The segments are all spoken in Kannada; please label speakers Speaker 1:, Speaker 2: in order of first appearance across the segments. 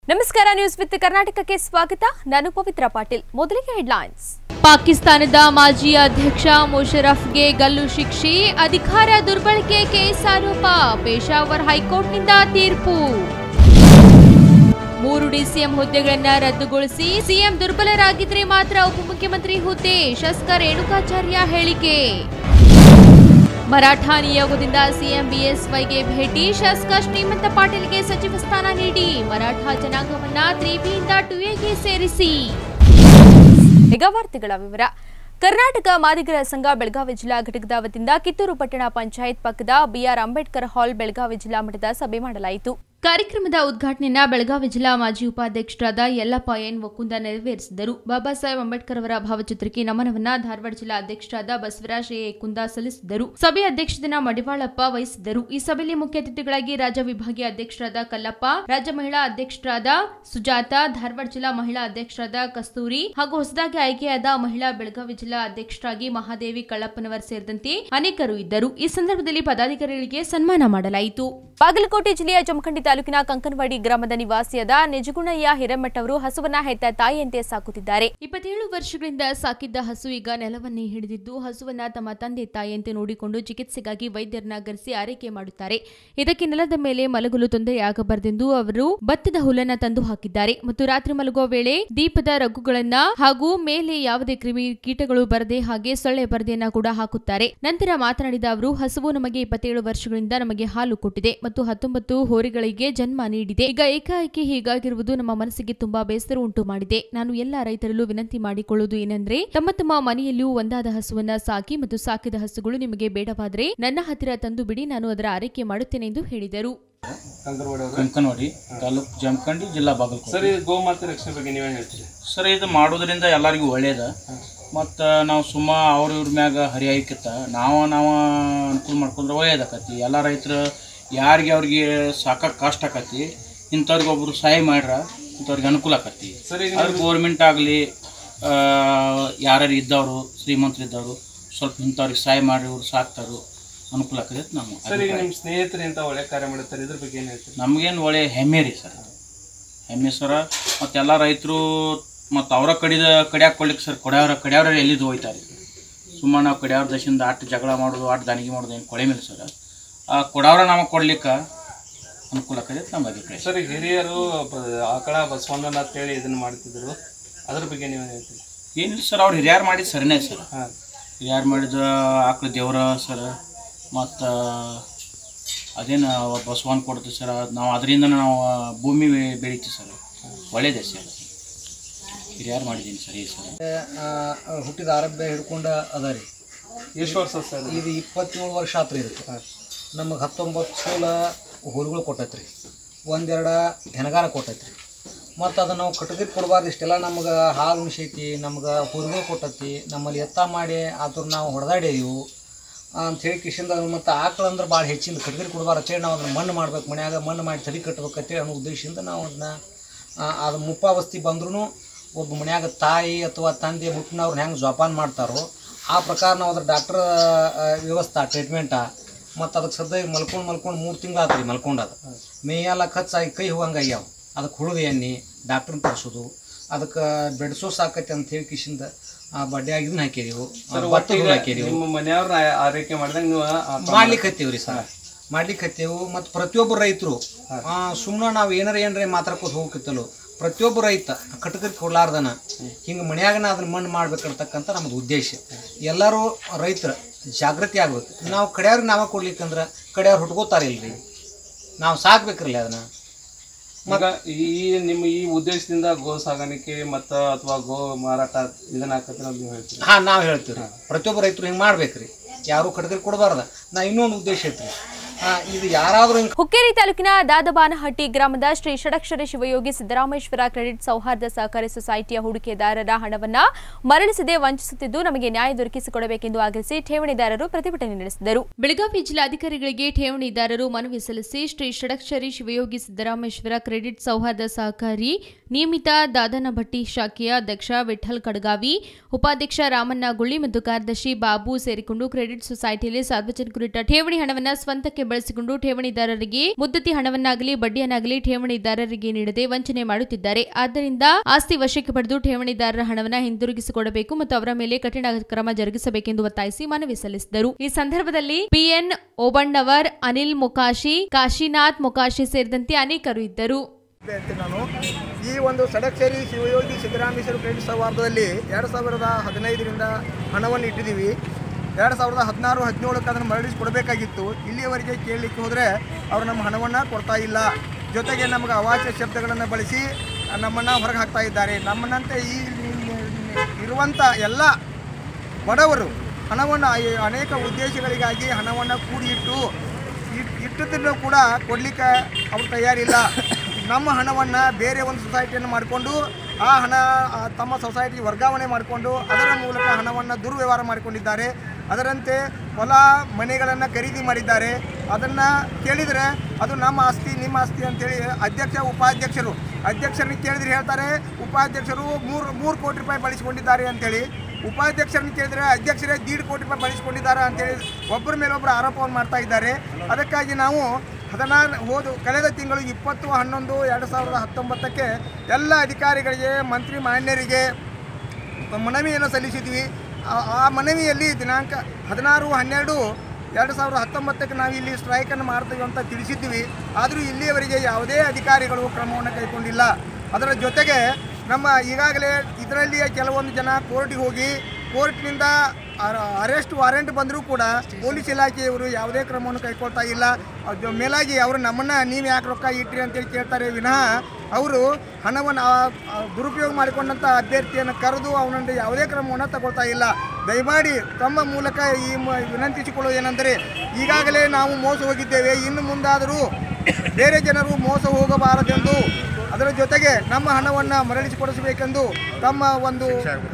Speaker 1: ನಮಸ್ಕಾರ ನ್ಯೂಸ್ ವಿತ್ ಕರ್ನಾಟಕಕ್ಕೆ ಸ್ವಾಗತ ನಾನು ಪವಿತ್ರ ಪಾಟೀಲ್ ಮೊದಲಿಗೆ ಹೆಡ್ಲೈನ್ಸ್ ಪಾಕಿಸ್ತಾನದ ಮಾಜಿ ಅಧ್ಯಕ್ಷ ಮುಷರಫ್ಗೆ ಗಲ್ಲು ಶಿಕ್ಷೆ ಅಧಿಕಾರ ದುರ್ಬಳಕೆ ಕೇಸ್ ಆರೋಪ ಪೇಶಾವರ್ ಹೈಕೋರ್ಟ್ನಿಂದ ತೀರ್ಪು ಮೂರು ಡಿಸಿಎಂ ಹುದ್ದೆಗಳನ್ನ ರದ್ದುಗೊಳಿಸಿ ಸಿಎಂ ದುರ್ಬಲರಾಗಿದ್ರೆ ಮಾತ್ರ ಉಪಮುಖ್ಯಮಂತ್ರಿ ಹುದ್ದೆ ಶಾಸಕ ರೇಣುಕಾಚಾರ್ಯ ಹೇಳಿಕೆ ಮರಾಠ ನಿಯೋಗದಿಂದ ಸಿಎಂ ಬಿಎಸ್ವೈಗೆ ಭೇಟಿ ಶಾಸಕ ಶ್ರೀಮಂತ ಪಾಟೀಲ್ಗೆ ಸಚಿವ ಸ್ಥಾನ ನೀಡಿ ಮರಾಠ ಜನಾಂಗವನ್ನ ತ್ರಿಬಿಯಿಂದ ಟುಎಗೆ ಸೇರಿಸಿ ಈಗ ವಾರ್ತೆಗಳ ವಿವರ ಕರ್ನಾಟಕ ಮಾದಿಗರ ಸಂಘ ಬೆಳಗಾವಿ ಜಿಲ್ಲಾ ಘಟಕದ ವತಿಯಿಂದ ಕಿತ್ತೂರು ಪಟ್ಟಣ ಪಂಚಾಯತ್ ಪಕ್ಕದ ಬಿಆರ್ ಅಂಬೇಡ್ಕರ್ ಹಾಲ್ ಬೆಳಗಾವಿ ಜಿಲ್ಲಾ ಮಟ್ಟದ ಸಭೆ ಮಾಡಲಾಯಿತು ಕಾರ್ಯಕ್ರಮದ ಉದ್ಘಾಟನೆಯನ್ನ ಬೆಳಗಾವಿ ಜಿಲ್ಲಾ ಮಾಜಿ ಉಪಾಧ್ಯಕ್ಷರಾದ ಯಲ್ಲಪ್ಪ ಎನ್ ಒಕ್ಕುಂದ ನೆರವೇರಿಸಿದರು ಬಾಬಾ ಸಾಹೇಬ್ ಅಂಬೇಡ್ಕರ್ ಅವರ ಭಾವಚಿತ್ರಕ್ಕೆ ನಮನವನ್ನ ಧಾರವಾಡ ಜಿಲ್ಲಾ ಅಧ್ಯಕ್ಷರಾದ ಬಸವರಾಜ ಎ ಕುಂದ ಸಲ್ಲಿಸಿದರು ಸಭೆ ಅಧ್ಯಕ್ಷತೆನ ಮಡಿವಾಳಪ್ಪ ವಹಿಸಿದ್ದರು ಈ ಸಭೆಯಲ್ಲಿ ಮುಖ್ಯ ಅತಿಥಿಗಳಾಗಿ ರಾಜ್ಯ ವಿಭಾಗೀಯ ಅಧ್ಯಕ್ಷರಾದ ಕಲ್ಲಪ್ಪ ರಾಜ್ಯ ಮಹಿಳಾ ಅಧ್ಯಕ್ಷರಾದ ಸುಜಾತ ಧಾರವಾಡ ಜಿಲ್ಲಾ ಮಹಿಳಾ ಅಧ್ಯಕ್ಷರಾದ ಕಸ್ತೂರಿ ಹಾಗೂ ಹೊಸದಾಗಿ ಆಯ್ಕೆಯಾದ ಮಹಿಳಾ ಬೆಳಗಾವಿ ಜಿಲ್ಲಾ ಅಧ್ಯಕ್ಷರಾಗಿ ಮಹಾದೇವಿ ಕಳ್ಳಪ್ಪನವರ್ ಸೇರಿದಂತೆ ಅನೇಕರು ಇದ್ದರು ಈ ಸಂದರ್ಭದಲ್ಲಿ ಪದಾಧಿಕಾರಿಗಳಿಗೆ ಸನ್ಮಾನ ಮಾಡಲಾಯಿತು ಬಾಗಲಕೋಟೆ ಜಿಲ್ಲೆಯ ಜಮಖಂಡಿ ತಾಲೂಕಿನ ಕಂಕನವಾಡಿ ಗ್ರಾಮದ ನಿವಾಸಿಯಾದ ನಿಜಗುಣಯ್ಯ ಹಿರೇಮಠ ಅವರು ಹಸುವನ್ನ ಹೆತ್ತ ತಾಯಿಯಂತೆ ಸಾಕುತ್ತಿದ್ದಾರೆ ಇಪ್ಪತ್ತೇಳು ವರ್ಷಗಳಿಂದ ಸಾಕಿದ್ದ ಹಸು ಈಗ ನೆಲವನ್ನೇ ಹಿಡಿದಿದ್ದು ಹಸುವನ್ನ ತಮ್ಮ ತಂದೆ ತಾಯಿಯಂತೆ ನೋಡಿಕೊಂಡು ಚಿಕಿತ್ಸೆಗಾಗಿ ವೈದ್ಯರನ್ನ ಕರೆಸಿ ಆರೈಕೆ ಮಾಡುತ್ತಾರೆ ಇದಕ್ಕೆ ನೆಲದ ಮೇಲೆ ಮಲಗಲು ತೊಂದರೆಯಾಗಬಾರದೆಂದು ಅವರು ಭತ್ತದ ಹುಲ್ಲನ್ನ ತಂದು ಹಾಕಿದ್ದಾರೆ ಮತ್ತು ರಾತ್ರಿ ಮಲಗುವ ವೇಳೆ ದೀಪದ ರಗ್ಗುಗಳನ್ನ ಹಾಗೂ ಮೇಲೆ ಯಾವುದೇ ಕ್ರಿಮಿ ಕೀಟಗಳು ಬರದೆ ಹಾಗೆ ಸೊಳ್ಳೆ ಪರದೆಯನ್ನ ಕೂಡ ಹಾಕುತ್ತಾರೆ ನಂತರ ಮಾತನಾಡಿದ ಅವರು ಹಸುವು ನಮಗೆ ಇಪ್ಪತ್ತೇಳು ವರ್ಷಗಳಿಂದ ನಮಗೆ ಹಾಲು ಕೊಟ್ಟಿದೆ ಮತ್ತು ಹತ್ತೊಂಬತ್ತು ಹೋರಿಗಳಿಗೆ ಜನ್ಮ ನೀಡಿದೆ ಈಗ ಏಕಾಏಕಿ ಹೀಗಾಗಿರುವುದು ನಮ್ಮ ಮನಸ್ಸಿಗೆ ತುಂಬಾ ಬೇಸರ ಉಂಟು ಮಾಡಿದೆ ನಾನು ಎಲ್ಲ ರೈತರಲ್ಲೂ ವಿನಂತಿ ಮಾಡಿಕೊಳ್ಳುವುದು ಏನೆಂದ್ರೆ ತಮ್ಮ ತಮ್ಮ ಮನೆಯಲ್ಲಿಯೂ ಒಂದಾದ ಹಸುವನ್ನ ಸಾಕಿ ಮತ್ತು ಸಾಕಿದ ಹಸುಗಳು ನಿಮಗೆ ಬೇಡವಾದರೆ ನನ್ನ ಹತ್ತಿರ ತಂದು ಬಿಡಿ ನಾನು ಅದರ ಆರೈಕೆ ಮಾಡುತ್ತೇನೆ ಎಂದು ಹೇಳಿದರು
Speaker 2: ಕಂಕನವಾಡಿ ಅವ್ರೆ
Speaker 3: ಕಂಕನವಾಡಿ ತಾಲೂಕು ಜಮಖಂಡಿ ಜಿಲ್ಲಾ ಬಾಗಲಕೋಟೆ
Speaker 2: ಸರ್ ಈ ಗೋಮಾತೆ ರಕ್ಷಣೆ ಬಗ್ಗೆ ನೀವೇನು ಹೇಳ್ತೀರಿ
Speaker 3: ಸರ್ ಇದು ಮಾಡೋದ್ರಿಂದ ಎಲ್ಲರಿಗೂ ಒಳ್ಳೇದ ಮತ್ತು ನಾವು ಸುಮ್ಮ ಅವ್ರ ಇವ್ರ ಮ್ಯಾಗ ಹರಿಯಾಯ್ಕಿತ್ತ ನಾವು ನಾವು ಅನುಕೂಲ ಮಾಡ್ಕೊಂಡ್ರೆ ಒಳ್ಳೇದಾಕತಿ ಎಲ್ಲ ರೈತರು ಯಾರಿಗೆ ಅವ್ರಿಗೆ ಸಾಕಕ್ಕೆ ಕಷ್ಟ ಆಕತಿ ಇಂಥವ್ರಿಗೆ ಒಬ್ರು ಸಹಾಯ ಮಾಡ್ರ ಇಂಥವ್ರಿಗೆ ಅನುಕೂಲ ಆಕತಿ
Speaker 2: ಸರ್ ಈಗ
Speaker 3: ಆದ್ರೆ ಗೋರ್ಮೆಂಟ್ ಆಗಲಿ ಯಾರ್ಯಾರು ಇದ್ದವರು ಶ್ರೀಮಂತರು ಇದ್ದವರು ಸ್ವಲ್ಪ ಇಂಥವ್ರಿಗೆ ಸಹಾಯ ಮಾಡಿ ಇವ್ರು ಸಾಕ್ತಾರು ಅನುಕೂಲ ಆಕತಿ ನಮ್ಮ
Speaker 2: ಸರ್ ಈಗ ನಿಮ್ಮ ಸ್ನೇಹಿತರು ಇಂಥ ಒಳ್ಳೆ ಕಾರ್ಯ ಮಾಡುತ್ತಾರೆ ಇದ್ರ ಬಗ್ಗೆ ಏನು ಹೇಳ್ತೀರಿ
Speaker 3: ನಮಗೇನು ಒಳ್ಳೆ ಹೆಮ್ಮೆ ರೀ ಸರ್ ಅದು. ಹೆಮ್ಮೆ ಸರ ಮತ್ತು ಎಲ್ಲ ರೈತರು ಮತ್ತು ಅವರ ಕಡಿದ ಕಡಿಯಾಕ ಕೊಡ್ಲಿಕ್ಕೆ ಸರ್ ಕೊಡ್ಯಾವ್ರ ಕಡಿಯವ್ರ ಎಲ್ಲಿದ್ದು ಹೋಯ್ತಾರೆ ಸುಮ್ಮನೆ ನಾವು ಕಡಿಯವ್ರ ದೇಶದಿಂದ ಆಟ ಜಗಳ ಮಾಡೋದು ಆಟ ದಾನಿಗೆ ಮಾಡೋದು ಏನು ಕೊಳೆ ಮೇಲೆ ಸರ್ ಆ ಕೊಡವ್ರ ನಮಗೆ ಕೊಡ್ಲಿಕ್ಕೆ ಅನುಕೂಲ ಆಕೈತೆ ನಮ್ಮ ಅಭಿಪ್ರಾಯ
Speaker 2: ಸರ್ ಈಗ ಹಿರಿಯರು ಬ- ಆಕಳ ಬಸವಣ್ಣನ ಅಂತೇಳಿ ಇದನ್ನ ಮಾಡ್ತಿದ್ರು ಅದ್ರ ಬಗ್ಗೆ ನೀವೇನು ಹೇಳ್ತೀರಿ
Speaker 3: ಏನಿಲ್ಲ ಸರ್ ಅವ್ರು ಹಿರಿಯರು ಮಾಡಿದ ಸರಿನೇ ಸರ್
Speaker 2: ಹಾಂ
Speaker 3: ಹಿರಿಯರು ಮಾಡಿದ ಆಕಳ ದೇವ್ರ ಸರ್ ಮತ್ತು ಅದೇನು ಬಸವನ್ ಕೊಡ್ತೀವಿ ಸರ್ ಅದ್ ನಾವು ಅದರಿಂದ ನಾವು ಭೂಮಿ ಬೆಳಿತೀವಿ ಸರ್ ಒಳ್ಳೇದೇ ಸರ್ ಹಿರಿಯರು ಮಾಡಿದ್ದೀನಿ ಸರ್ ಈ ಸರ್
Speaker 4: ಆ, ಹುಟ್ಟಿದ ಆರಂಭ ಹಿಡ್ಕೊಂಡು ಅದ ರೀ
Speaker 2: ಎಷ್ಟು ವರ್ಷ ಸರ್
Speaker 4: ಇದು ಇಪ್ಪತ್ತೇಳು ವರ್ಷ ಆತ್ರಿ ಇದಕ್ಕೆ ನಮಗೆ ಹತ್ತೊಂಬತ್ತು ಸೋಲ ಹುರುಗಳು ಕೊಟ್ಟೈತೆ ರೀ ಒಂದೆರಡು ಹೆಣಗಾರ ಕೊಟ್ಟೈತೆ ರೀ ಮತ್ತು ಅದು ನಾವು ಕಟಗರಿ ಕೊಡಬಾರ್ದು ಇಷ್ಟೆಲ್ಲ ನಮ್ಗೆ ಹಾಲು ಉಣಿಸೈತಿ ನಮ್ಗೆ ಹುರುಗಳು ಕೊಟ್ಟೈತಿ ನಮ್ಮಲ್ಲಿ ಎತ್ತ ಮಾಡಿ ಆತುರ್ ನಾವು ಹೊಡೆದಾಡೇವು ಅಂಥೇಳಿ ಕಿಶಿಂದ ಮತ್ತು ಆಕಳು ಅಂದ್ರೆ ಭಾಳ ಹೆಚ್ಚಿಂದ ಕಟಗರಿ ಕೊಡಬಾರ್ದು ಅಂತೇಳಿ ನಾವು ಅದನ್ನ ಮಣ್ಣು ಮಾಡ್ಬೇಕು ಮನ್ಯಾಗ ಮಣ್ಣು ಮಾಡಿ ತಡಿ ಕಟ್ಬೇಕು ಅಂತೇಳಿ ಅನ್ನೋ ಉದ್ದೇಶದಿಂದ ನಾವು ಅದನ್ನ ಆ, ಅದು ಮುಪ್ಪಾವಸ್ಥೆ ಬಂದ್ರೂ ಒಬ್ಬ ಮನ್ಯಾಗ ತಾಯಿ ಅಥವಾ ತಂದೆ ಮುಟ್ಟಿನವ್ರು ಹೆಂಗೆ ಜೋಪಾನ ಮಾಡ್ತಾರೋ ಆ ಪ್ರಕಾರ ನಾವು ಅದ್ರ ಡಾಕ್ಟ್ರ್ ವ್ಯವಸ್ಥೆ ಟ್ರೀಟ್ಮೆಂಟ ಮತ್ತು ಅದಕ್ಕೆ ಸದ್ಯ ಮಲ್ಕೊಂಡು ಮಲ್ಕೊಂಡು ಮೂರು ತಿಂಗಳು ಆತ್ರಿ ರೀ ಮಲ್ಕೊಂಡದು ಮೇಯೆಲ್ಲ ಖರ್ಚಾಗಿ ಕೈ ಹೋಗಂಗೆ ಆಗ್ಯಾವ ಅದಕ್ಕೆ ಹುಳುದು ಎಣ್ಣೆ ಡಾಕ್ಟ್ರನ್ನ ತರಿಸೋದು ಅದಕ್ಕೆ ಬೆಡ್ಸೋ ಸಾಕೈತೆ ಅಂತ ಹೇಳಿ ಕಿಶಿಂದ ಆ ಬಡ್ಡ್ಯಾಗ ಇದನ್ನ ಹಾಕಿದೆವು ಭತ್ತದ ಹಾಕಿದೆವು
Speaker 2: ನಿಮ್ಮ ಮನೆಯವ್ರನ್ನ ಆರೈಕೆ ಮಾಡಿದಂಗೆ ನೀವು ಆ-
Speaker 4: ಮಾಡ್ಲಿಕ್ಕೆ ಹತ್ತೀವ್ರಿ ಸರ್ ಮಾಡ್ಲಿಕ್ಕೆ ಹತ್ತೇವು ಮತ್ತು ಪ್ರತಿಯೊಬ್ಬರು ರೈತರು ಸುಮ್ಮನೆ ನಾವು ಏನಾರ ಏನಾರ ಮಾತಾಡ್ಕೋತ ಹೋಗ್ಕಿತ್ತಲು ಪ್ರತಿಯೊಬ್ಬ ರೈತ ಕಟಕರಿ ಕೊಡ್ಲಾರ್ದನ ಹಿಂಗೆ ಮನ್ಯಾಗನ ಅದನ್ನ ಮಣ್ಣು ಮಾಡ್ಬೇಕಂತಕ್ಕಂಥ ನಮ್ಮದು ಉದ್ದೇಶ ಎಲ್ಲರೂ ರೈತರು ಜಾಗೃತಿ ಆಗ್ಬೇಕು ನಾವು ಕಡೆಯವ್ರಿಗೆ ನಾವ ಕೊಡ್ಲಿಕ್ಕಂದ್ರೆ ಕಡೆಯವ್ರು ಹುಟ್ಕೋತಾರೆ ಇಲ್ರಿ ನಾವು ಸಾಕ್ಬೇಕ್ರಲ್ಲ ಅದನ್ನ
Speaker 2: ಈಗ ಈ ನಿಮ್ಮ ಈ ಉದ್ದೇಶದಿಂದ ಗೋ ಸಾಗಾಣಿಕೆ ಮತ್ತು ಅಥವಾ ಗೋ ಮಾರಾಟ ಇದನ್ನ ಹಾಕತ್ತೀರ ಅಂತ ನೀವು ಹೇಳ್ತೀರಿ
Speaker 4: ಹಾಂ ನಾವು ಹೇಳ್ತೀವಿ ರೀ ಪ್ರತಿಯೊಬ್ಬ ರೈತರು ಹಿಂಗೆ ಮಾಡ್ಬೇಕ್ರಿ ಯಾರು ಕಟಕರಿ ಕೊಡಬಾರ್ದ ನಾ ಇನ್ನೊಂದು ಉದ್ದೇಶ ಐತ್ರಿ ಹಾಂ ಇದು ಯಾರಾದರೂ ಹಿಂಗೆ
Speaker 1: ಹುಕ್ಕೇರಿ ತಾಲೂಕಿನ ದಾದಬಾನಹಟ್ಟಿ ಗ್ರಾಮದ ಶ್ರೀ ಷಡಕ್ಷರ ಶಿವಯೋಗಿ ಸಿದ್ದರಾಮೇಶ್ವರ ಕ್ರೆಡಿಟ್ ಸೌಹಾರ್ದ ಸಹಕಾರಿ ಸೊಸೈಟಿಯ ಹೂಡಿಕೆದಾರರ ಹಣವನ್ನ ಮರಳಿಸದೆ ವಂಚಿಸುತ್ತಿದ್ದು ನಮಗೆ ನ್ಯಾಯ ದೊರಕಿಸಿಕೊಡಬೇಕೆಂದು ಆಗ್ರಹಿಸಿ ಠೇವಣಿದಾರರು ಪ್ರತಿಭಟನೆ ನಡೆಸಿದರು ಬೆಳಗಾವಿ ಜಿಲ್ಲಾಧಿಕಾರಿಗಳಿಗೆ ಠೇವಣಿದಾರರು ಮನವಿ ಸಲ್ಲಿಸಿ ಶ್ರೀ ಷಡಕ್ಷರಿ ಶಿವಯೋಗಿ ಸಿದ್ದರಾಮೇಶ್ವರ ಕ್ರೆಡಿಟ್ ಸೌಹಾರ್ದ ಸಹಕಾರಿ ನಿಯಮಿತ ದಾದನಭಟ್ಟಿ ಶಾಖೆಯ ಅಧ್ಯಕ್ಷ ವಿಠಲ್ ಕಡಗಾವಿ ಉಪಾಧ್ಯಕ್ಷ ರಾಮಣ್ಣ ಗುಳ್ಳಿ ಮತ್ತು ಕಾರ್ಯದರ್ಶಿ ಬಾಬು ಸೇರಿಕೊಂಡು ಕ್ರೆಡಿಟ್ ಸೊಸೈಟಿಯಲ್ಲಿ ಸಾರ್ವಜನಿಕರಿಟ್ಟ ಠೇವಣಿ ಹಣವನ್ನು ಸ್ವಂತಕ್ಕೆ ಬಳಸಿಕೊಂಡು ಠೇವಣಿದಾರರಿಗೆ ಮುದ್ದತಿ ಹಣವನ್ನಾಗಲಿ ಬಡ್ಡಿಯನ್ನಾಗಲಿ ಠೇವಣಿದಾರರಿಗೆ ನೀಡದೆ ವಂಚನೆ ಮಾಡುತ್ತಿದ್ದಾರೆ ಆದ್ದರಿಂದ ಆಸ್ತಿ ವಶಕ್ಕೆ ಪಡೆದು ಠೇವಣಿದಾರರ ಹಣವನ್ನ ಹಿಂದಿರುಗಿಸಿಕೊಡಬೇಕು ಮತ್ತು ಅವರ ಮೇಲೆ ಕಠಿಣ ಕ್ರಮ ಜರುಗಿಸಬೇಕೆಂದು ಒತ್ತಾಯಿಸಿ ಮನವಿ ಸಲ್ಲಿಸಿದರು ಈ ಸಂದರ್ಭದಲ್ಲಿ ಪಿಎನ್ ಓಬಣ್ಣವರ್ ಅನಿಲ್ ಮೊಕಾಶಿ ಕಾಶಿನಾಥ್ ಮೊಕಾಶಿ ಸೇರಿದಂತೆ ಅನೇಕರು ಇದ್ದರು
Speaker 5: ಹೇಳ್ತೀನಿ ನಾನು ಈ ಒಂದು ಸಡಕ್ಷರಿ ಶಿವಯೋಗಿ ಸಿದ್ದರಾಮೇಶ್ವರ ಕ್ರೆಡಿಟ್ ಸೌಹಾರ್ದದಲ್ಲಿ ಎರಡು ಸಾವಿರದ ಹದಿನೈದರಿಂದ ಹಣವನ್ನು ಇಟ್ಟಿದ್ದೀವಿ ಎರಡು ಸಾವಿರದ ಹದಿನಾರು ಹದಿನೇಳಕ್ಕೆ ಅದನ್ನು ಮರಳಿಸಿ ಕೊಡಬೇಕಾಗಿತ್ತು ಇಲ್ಲಿಯವರೆಗೆ ಕೇಳಲಿಕ್ಕೆ ಹೋದರೆ ಅವರು ನಮ್ಮ ಹಣವನ್ನು ಕೊಡ್ತಾ ಇಲ್ಲ ಜೊತೆಗೆ ನಮಗೆ ಅವಾಚ್ಯ ಶಬ್ದಗಳನ್ನು ಬಳಸಿ ನಮ್ಮನ್ನು ಹೊರಗೆ ಹಾಕ್ತಾ ಇದ್ದಾರೆ ನಮ್ಮನ್ನಂತೆ ಈ ಇರುವಂಥ ಎಲ್ಲ ಬಡವರು ಹಣವನ್ನು ಈ ಅನೇಕ ಉದ್ದೇಶಗಳಿಗಾಗಿ ಹಣವನ್ನು ಕೂಡಿ ಇಟ್ಟು ಇಟ್- ಇಟ್ಟದ್ದನ್ನು ಕೂಡ ಕೊಡಲಿಕ್ಕೆ ಅವ್ರು ತಯಾರಿಲ್ಲ ನಮ್ಮ ಹಣವನ್ನು ಬೇರೆ ಒಂದು ಸೊಸೈಟಿಯನ್ನು ಮಾಡಿಕೊಂಡು ಆ ಹಣ ಆ, ತಮ್ಮ ಸೊಸೈಟಿಗೆ ವರ್ಗಾವಣೆ ಮಾಡಿಕೊಂಡು ಅದರ ಮೂಲಕ ಹಣವನ್ನು ದುರ್ವ್ಯವಹಾರ ಮಾಡಿಕೊಂಡಿದ್ದಾರೆ ಅದರಂತೆ ಹೊಲ ಮನೆಗಳನ್ನು ಖರೀದಿ ಮಾಡಿದ್ದಾರೆ ಅದನ್ನು ಕೇಳಿದರೆ ಅದು ನಮ್ಮ ಆಸ್ತಿ ನಿಮ್ಮ ಆಸ್ತಿ ಅಂತೇಳಿ ಅಧ್ಯಕ್ಷ ಉಪಾಧ್ಯಕ್ಷರು ಅಧ್ಯಕ್ಷರನ್ನ ಕೇಳಿದ್ರೆ ಹೇಳ್ತಾರೆ ಉಪಾಧ್ಯಕ್ಷರು ಮೂರು ಮೂರು ಕೋಟಿ ರೂಪಾಯಿ ಬಳಸಿಕೊಂಡಿದ್ದಾರೆ ಅಂತೇಳಿ ಉಪಾಧ್ಯಕ್ಷರನ್ನ ಕೇಳಿದ್ರೆ ಅಧ್ಯಕ್ಷರೇ ದೀಡ್ ಕೋಟಿ ರೂಪಾಯಿ ಬಳಸಿಕೊಂಡಿದ್ದಾರೆ ಅಂತೇಳಿ ಒಬ್ಬರ ಮೇಲೆ ಒಬ್ಬರು ಆರೋಪವನ್ನು ಮಾಡ್ತಾ ಇದ್ದಾರೆ ಅದಕ್ಕಾಗಿ ನಾವು ಹದಿನಾರು ಹೋದ ಕಳೆದ ತಿಂಗಳು ಇಪ್ಪತ್ತು ಹನ್ನೊಂದು ಎರಡು ಸಾವಿರದ ಹತ್ತೊಂಬತ್ತಕ್ಕೆ ಎಲ್ಲ ಅಧಿಕಾರಿಗಳಿಗೆ ಮಂತ್ರಿ ಮಾನ್ಯರಿಗೆ ಮನವಿಯನ್ನು ಸಲ್ಲಿಸಿದ್ವಿ ಆ- ಆ ಮನವಿಯಲ್ಲಿ ದಿನಾಂಕ ಹದಿನಾರು ಹನ್ನೆರಡು ಎರಡು ಸಾವಿರದ ಹತ್ತೊಂಬತ್ತಕ್ಕೆ ನಾವು ಇಲ್ಲಿ ಸ್ಟ್ರೈಕನ್ನು ಮಾಡ್ತೀವಿ ಅಂತ ತಿಳಿಸಿದ್ವಿ ಆದರೂ ಇಲ್ಲಿಯವರೆಗೆ ಯಾವುದೇ ಅಧಿಕಾರಿಗಳು ಕ್ರಮವನ್ನು ಕೈಗೊಂಡಿಲ್ಲ ಅದರ ಜೊತೆಗೆ ನಮ್ಮ ಈಗಾಗಲೇ ಇದರಲ್ಲಿ ಕೆಲವೊಂದು ಜನ ಕೋರ್ಟಿಗೆ ಹೋಗಿ ಕೋರ್ಟ್ನಿಂದ ಅರೆಸ್ಟ್ ವಾರೆಂಟ್ ಬಂದರೂ ಕೂಡ ಪೊಲೀಸ್ ಇಲಾಖೆಯವರು ಯಾವುದೇ ಕ್ರಮವನ್ನು ಕೈಗೊಳ್ತಾ ಇಲ್ಲ ಅದ್ರ ಮೇಲಾಗಿ ಅವರು ನಮ್ಮನ್ನು ನೀವು ಯಾಕೆ ರೊಕ್ಕ ಇಟ್ರಿ ಅಂತೇಳಿ ಕೇಳ್ತಾರೆ ವಿನಃ ಅವರು ಹಣವನ್ನು ಆ- ಆ ದುರುಪಯೋಗ ಮಾಡಿಕೊಂಡಂಥ ಅಭ್ಯರ್ಥಿಯನ್ನು ಕರೆದು ಅವನನ್ನು ಯಾವುದೇ ಕ್ರಮವನ್ನು ತಗೊಳ್ತಾ ಇಲ್ಲ ದಯಮಾಡಿ ತಮ್ಮ ಮೂಲಕ ಈ ಮ- ವಿನಂತಿಸಿಕೊಳ್ಳೋದು ಏನೆಂದರೆ ಈಗಾಗಲೇ ನಾವು ಮೋಸ ಹೋಗಿದ್ದೇವೆ ಇನ್ನು ಮುಂದಾದರೂ ಬೇರೆ ಜನರು ಮೋಸ ಹೋಗಬಾರದೆಂದು ಅದರ ಜೊತೆಗೆ ನಮ್ಮ ಹಣವನ್ನು ಮರಳಿಸಿಕೊಡಿಸಬೇಕೆಂದು ತಮ್ಮ ಒಂದು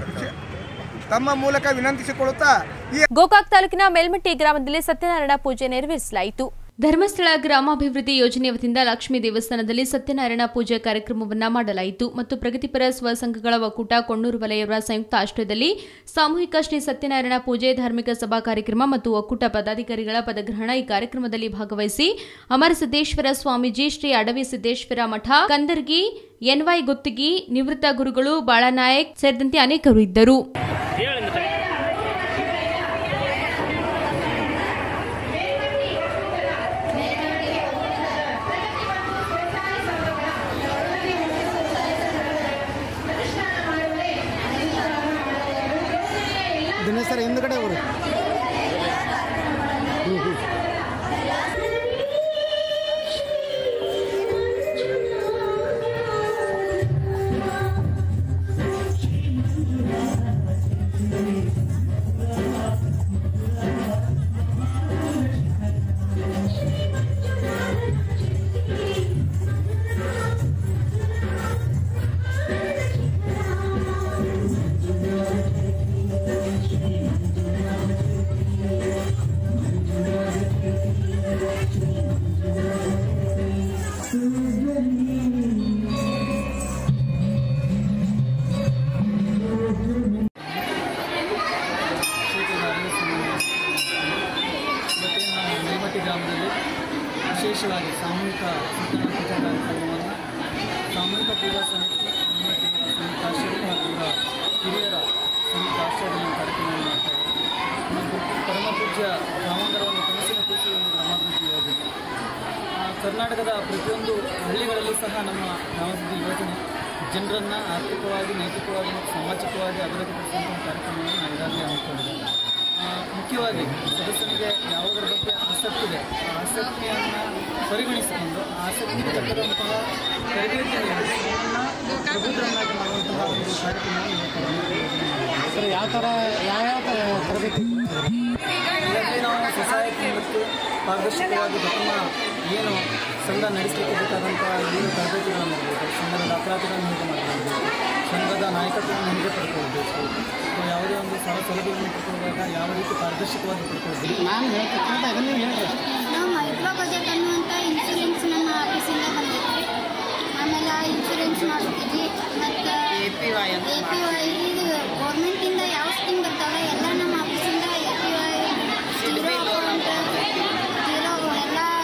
Speaker 5: ತಮ್ಮ ಮೂಲಕ ವಿನಂತಿಸಿಕೊಳ್ಳುತ್ತಾ ಈ
Speaker 1: ಗೋಕಾಕ್ ತಾಲೂಕಿನ ಮೇಲ್ಮಟ್ಟಿ ಗ್ರಾಮದಲ್ಲಿ ಸತ್ಯನಾರಾಯಣ ಪೂಜೆ ನೆರವೇರಿಸಲಾಯಿತು ಧರ್ಮಸ್ಥಳ ಗ್ರಾಮಾಭಿವೃದ್ಧಿ ಯೋಜನೆ ವತಿಯಿಂದ ಲಕ್ಷ್ಮೀ ದೇವಸ್ಥಾನದಲ್ಲಿ ಸತ್ಯನಾರಾಯಣ ಪೂಜೆ ಕಾರ್ಯಕ್ರಮವನ್ನ ಮಾಡಲಾಯಿತು ಮತ್ತು ಪ್ರಗತಿಪರ ಸ್ವಸಂಘಗಳ ಒಕ್ಕೂಟ ಕೊಣ್ಣೂರು ವಲಯವರ ಸಂಯುಕ್ತ ಆಶ್ರಯದಲ್ಲಿ ಸಾಮೂಹಿಕ ಶ್ರೀ ಸತ್ಯನಾರಾಯಣ ಪೂಜೆ ಧಾರ್ಮಿಕ ಸಭಾ ಕಾರ್ಯಕ್ರಮ ಮತ್ತು ಒಕ್ಕೂಟ ಪದಾಧಿಕಾರಿಗಳ ಪದಗ್ರಹಣ ಈ ಕಾರ್ಯಕ್ರಮದಲ್ಲಿ ಭಾಗವಹಿಸಿ ಅಮರಸಿದ್ದೇಶ್ವರ ಸ್ವಾಮೀಜಿ ಶ್ರೀ ಅಡವಿ ಸಿದ್ದೇಶ್ವರ ಮಠ ಕಂದರ್ಗಿ ಎನ್ವೈ ಗುತ್ತಿಗಿ ನಿವೃತ್ತ ಗುರುಗಳು ಬಾಳನಾಯಕ್ ಸೇರಿದಂತೆ ಅನೇಕರು ಇದ್ದರು
Speaker 5: ದಿನೇಶ್ ಸರ್ ಹಿಂದ್ಗಡೆ ಅವರು
Speaker 6: ಮತ್ತು ನಾವು ಮೇಲ್ಮಟ್ಟಿ ಗ್ರಾಮದಲ್ಲಿ ವಿಶೇಷವಾಗಿ ಸಾಮೂಹಿಕ ಸತ್ಯನಾರಾಯಣ ಪೂಜಾ ಕಾರ್ಯಕ್ರಮವನ್ನು ಸಾಮೂಹಿಕ ಪೂಜಾ ಸಮಿತಿ ಮೇಲ್ಮಟ್ಟಿ ಸಂಯುಕ್ತ ಆಶ್ರಯ ಹಾಗೂ ಇವರ ಹಿರಿಯರ ಸಂಯುಕ್ತ ಆಶ್ರಯದಲ್ಲಿ ಕಾರ್ಯಕ್ರಮವನ್ನು ಮಾಡ್ತಾ ಇದ್ದಾರೆ ಮತ್ತು ಪರಮ ಪೂಜ್ಯ ಗ್ರಾಮಾಂತರವನ್ನು ಕನಸಿನ ಕೂಸು ಒಂದು ಗ್ರಾಮಾಭಿವೃದ್ಧಿ ಯೋಜನೆ ಆ, ಕರ್ನಾಟಕದ ಪ್ರತಿಯೊಂದು ಹಳ್ಳಿಗಳಲ್ಲೂ ಸಹ ನಮ್ಮ ಗ್ರಾಮಾಭಿವೃದ್ಧಿ ಯೋಜನೆ ಜನರನ್ನು ಆರ್ಥಿಕವಾಗಿ ನೈತಿಕವಾಗಿ ಮತ್ತು ಸಾಮಾಜಿಕವಾಗಿ ಅಭಿವೃದ್ಧಿಪಡಿಸುವಂತಹ ಕಾರ್ಯಕ್ರಮವನ್ನು ನಾವು ಈಗಾಗಲೇ ಹಮ್ಮಿಕೊಂಡಿದ್ದೇವೆ ಆ, ಮುಖ್ಯವಾಗಿ ಸದಸ್ಯನಿಗೆ ಯಾವುದರ ಬಗ್ಗೆ ಆಸಕ್ತಿ ಇದೆ ಆ ಆಸಕ್ತಿಯನ್ನು ಪರಿಗಣಿಸಿಕೊಂಡು ಆ ಆಸಕ್ತಿಗೆ ತಕ್ಕಂತಹ ತರಬೇತಿ ನೀಡಿ ಅವರನ್ನು ಪ್ರಬುದ್ಧರನ್ನಾಗಿ ಮಾಡುವಂತಹ ಒಂದು ಕಾರ್ಯಕ್ರಮವನ್ನು ಇವತ್ತು ಗ್ರಾಮಾಭಿವೃದ್ಧಿ ಯೋಜನೆ ಮಾಡಿದೆ.
Speaker 5: ಸರ್ ಯಾವ ಥರ ಯಾವ್ಯಾವ ತರಬೇತಿ
Speaker 6: ಈಗಾಗಲೇ ನಾವು ಸೊಸೈಟಿ ಮತ್ತು ಪಾರದರ್ಶಕವಾಗಿ ಪ್ರಥಮ ಏನು ಸಂಘ ನಡೆಸಲಿಕ್ಕೆ ಬೇಕಾದಂಥ ಏನು ತರಬೇತಿಗಳನ್ನು ಮಾಡಬೇಕು ಸಂಘದ ದಾಖಲಾತಿಗಳನ್ನು ಹೇಗೆ ಮಾಡಬೇಕು ಸಂಘದ ನಾಯಕತ್ವವನ್ನು ಹೇಗೆ ಪಡ್ಕೊಳ್ಬೇಕು ಅಥವಾ ಯಾವುದೇ ಒಂದು ಸಾಲ ಸೌಲಭ್ಯವನ್ನು ಪಡ್ಕೊಳ್ಳುವಾಗ ಯಾವ ರೀತಿ ಪಾರದರ್ಶಕವಾಗಿ ಪಡ್ಕೊಳ್ಬೇಕು
Speaker 5: ನಾನು ಹೇಳ್ತಕ್ಕಂಥ ಅದನ್ನೇ ಹೇಳ್ರಿ ಅಷ್ಟೇ.
Speaker 7: ನಾವು ಮೈಕ್ರೋ ಬಜೆಟ್ ಅನ್ನುವಂಥ ಇನ್ಶೂರೆನ್ಸ್ ನಮ್ಮ ಆಫೀಸಿಂದ ಬಂದೈತಿ ಆಮೇಲೆ ಆ ಇನ್ಶೂರೆನ್ಸ್ ಮಾಡಿಸ್ತೀವಿ ಮತ್ತು ಎ ಪಿ ವೈ ಇದು ಗೌರ್ಮೆಂಟಿಂದ ಯಾವ ಸ್ಕೀಮ್ ಬರ್ತಾವೆ ಎಲ್ಲ ನಮ್ಮ ಆಫೀಸಿಂದ A P Y zero account zero ಎಲ್ಲ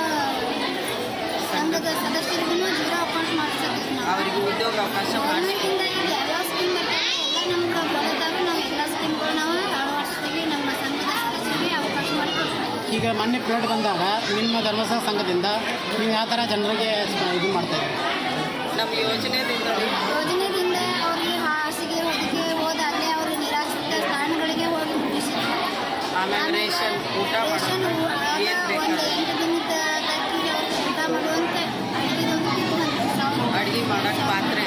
Speaker 8: ಅವಕಾಶ
Speaker 7: ಗೌರ್ಮೆಂಟಿಂದ ಈಗ ಎಲ್ಲ ಸ್ಕೀಮ್ ಬರ್ತಾರೆ ಎಲ್ಲ ನಮ್ಗೆ ಬರೋದಾದ್ರೆ ನಾವು ಎಲ್ಲ ಸ್ಕೀಮ್ಗಳು ನಾವು ಅಳವಡಿಸ್ತೀವಿ ನಮ್ಮ ಸಂಘದ ಸದಸ್ಯರಿಗೆ ಅವಕಾಶ ಮಾಡಿಕೊಡ್ತೀವಿ
Speaker 8: ಈಗ ಮೊನ್ನೆ ಪ್ಲೇಟ್ ಬಂದಾಗ ನಿಮ್ಮ ಧರ್ಮಸ್ಥಳ ಸಂಘದಿಂದ ನೀವು ಯಾವ ಥರ ಜನರಿಗೆ ಇದು ಮಾಡ್ತಾ ಇದ್ದೀರಿ
Speaker 9: ನಮ್ಮ ಯೋಜನೆದಿಂದ
Speaker 7: ಯೋಜನೆದಿಂದ ಅವರಿಗೆ ಹಾಸಿಗೆ ಹೊದಿಕೆ ಹೋದ ಅಲ್ಲೇ ಅವರು ನಿರಾಶ್ರಿತ ಸ್ಥಾನಗಳಿಗೆ ಹೋಗಿ ಮುಗಿಸಿದ್ದಾರೆ
Speaker 9: ಆಮೇಲೆ ರೇಷನ್ ಊಟ
Speaker 7: ರೇಷನ್
Speaker 9: ಮಾಡೋದು
Speaker 7: ಆಗ
Speaker 9: ಏನ್
Speaker 7: ಒಂದು
Speaker 9: ಬೇಕಾದ್ರೆ
Speaker 7: ಎಂಟು ದಿನದ ತಕ್ಕಿಗೆ ಅವ್ರಿಗೆ ಊಟ ಮಾಡುವಂತೆ ಅಡುಗೆ ಒಂದು ಸಾವಿರ
Speaker 9: ಅಡುಗೆ ಮಾಡಕ್ಕೆ ಪಾತ್ರೆ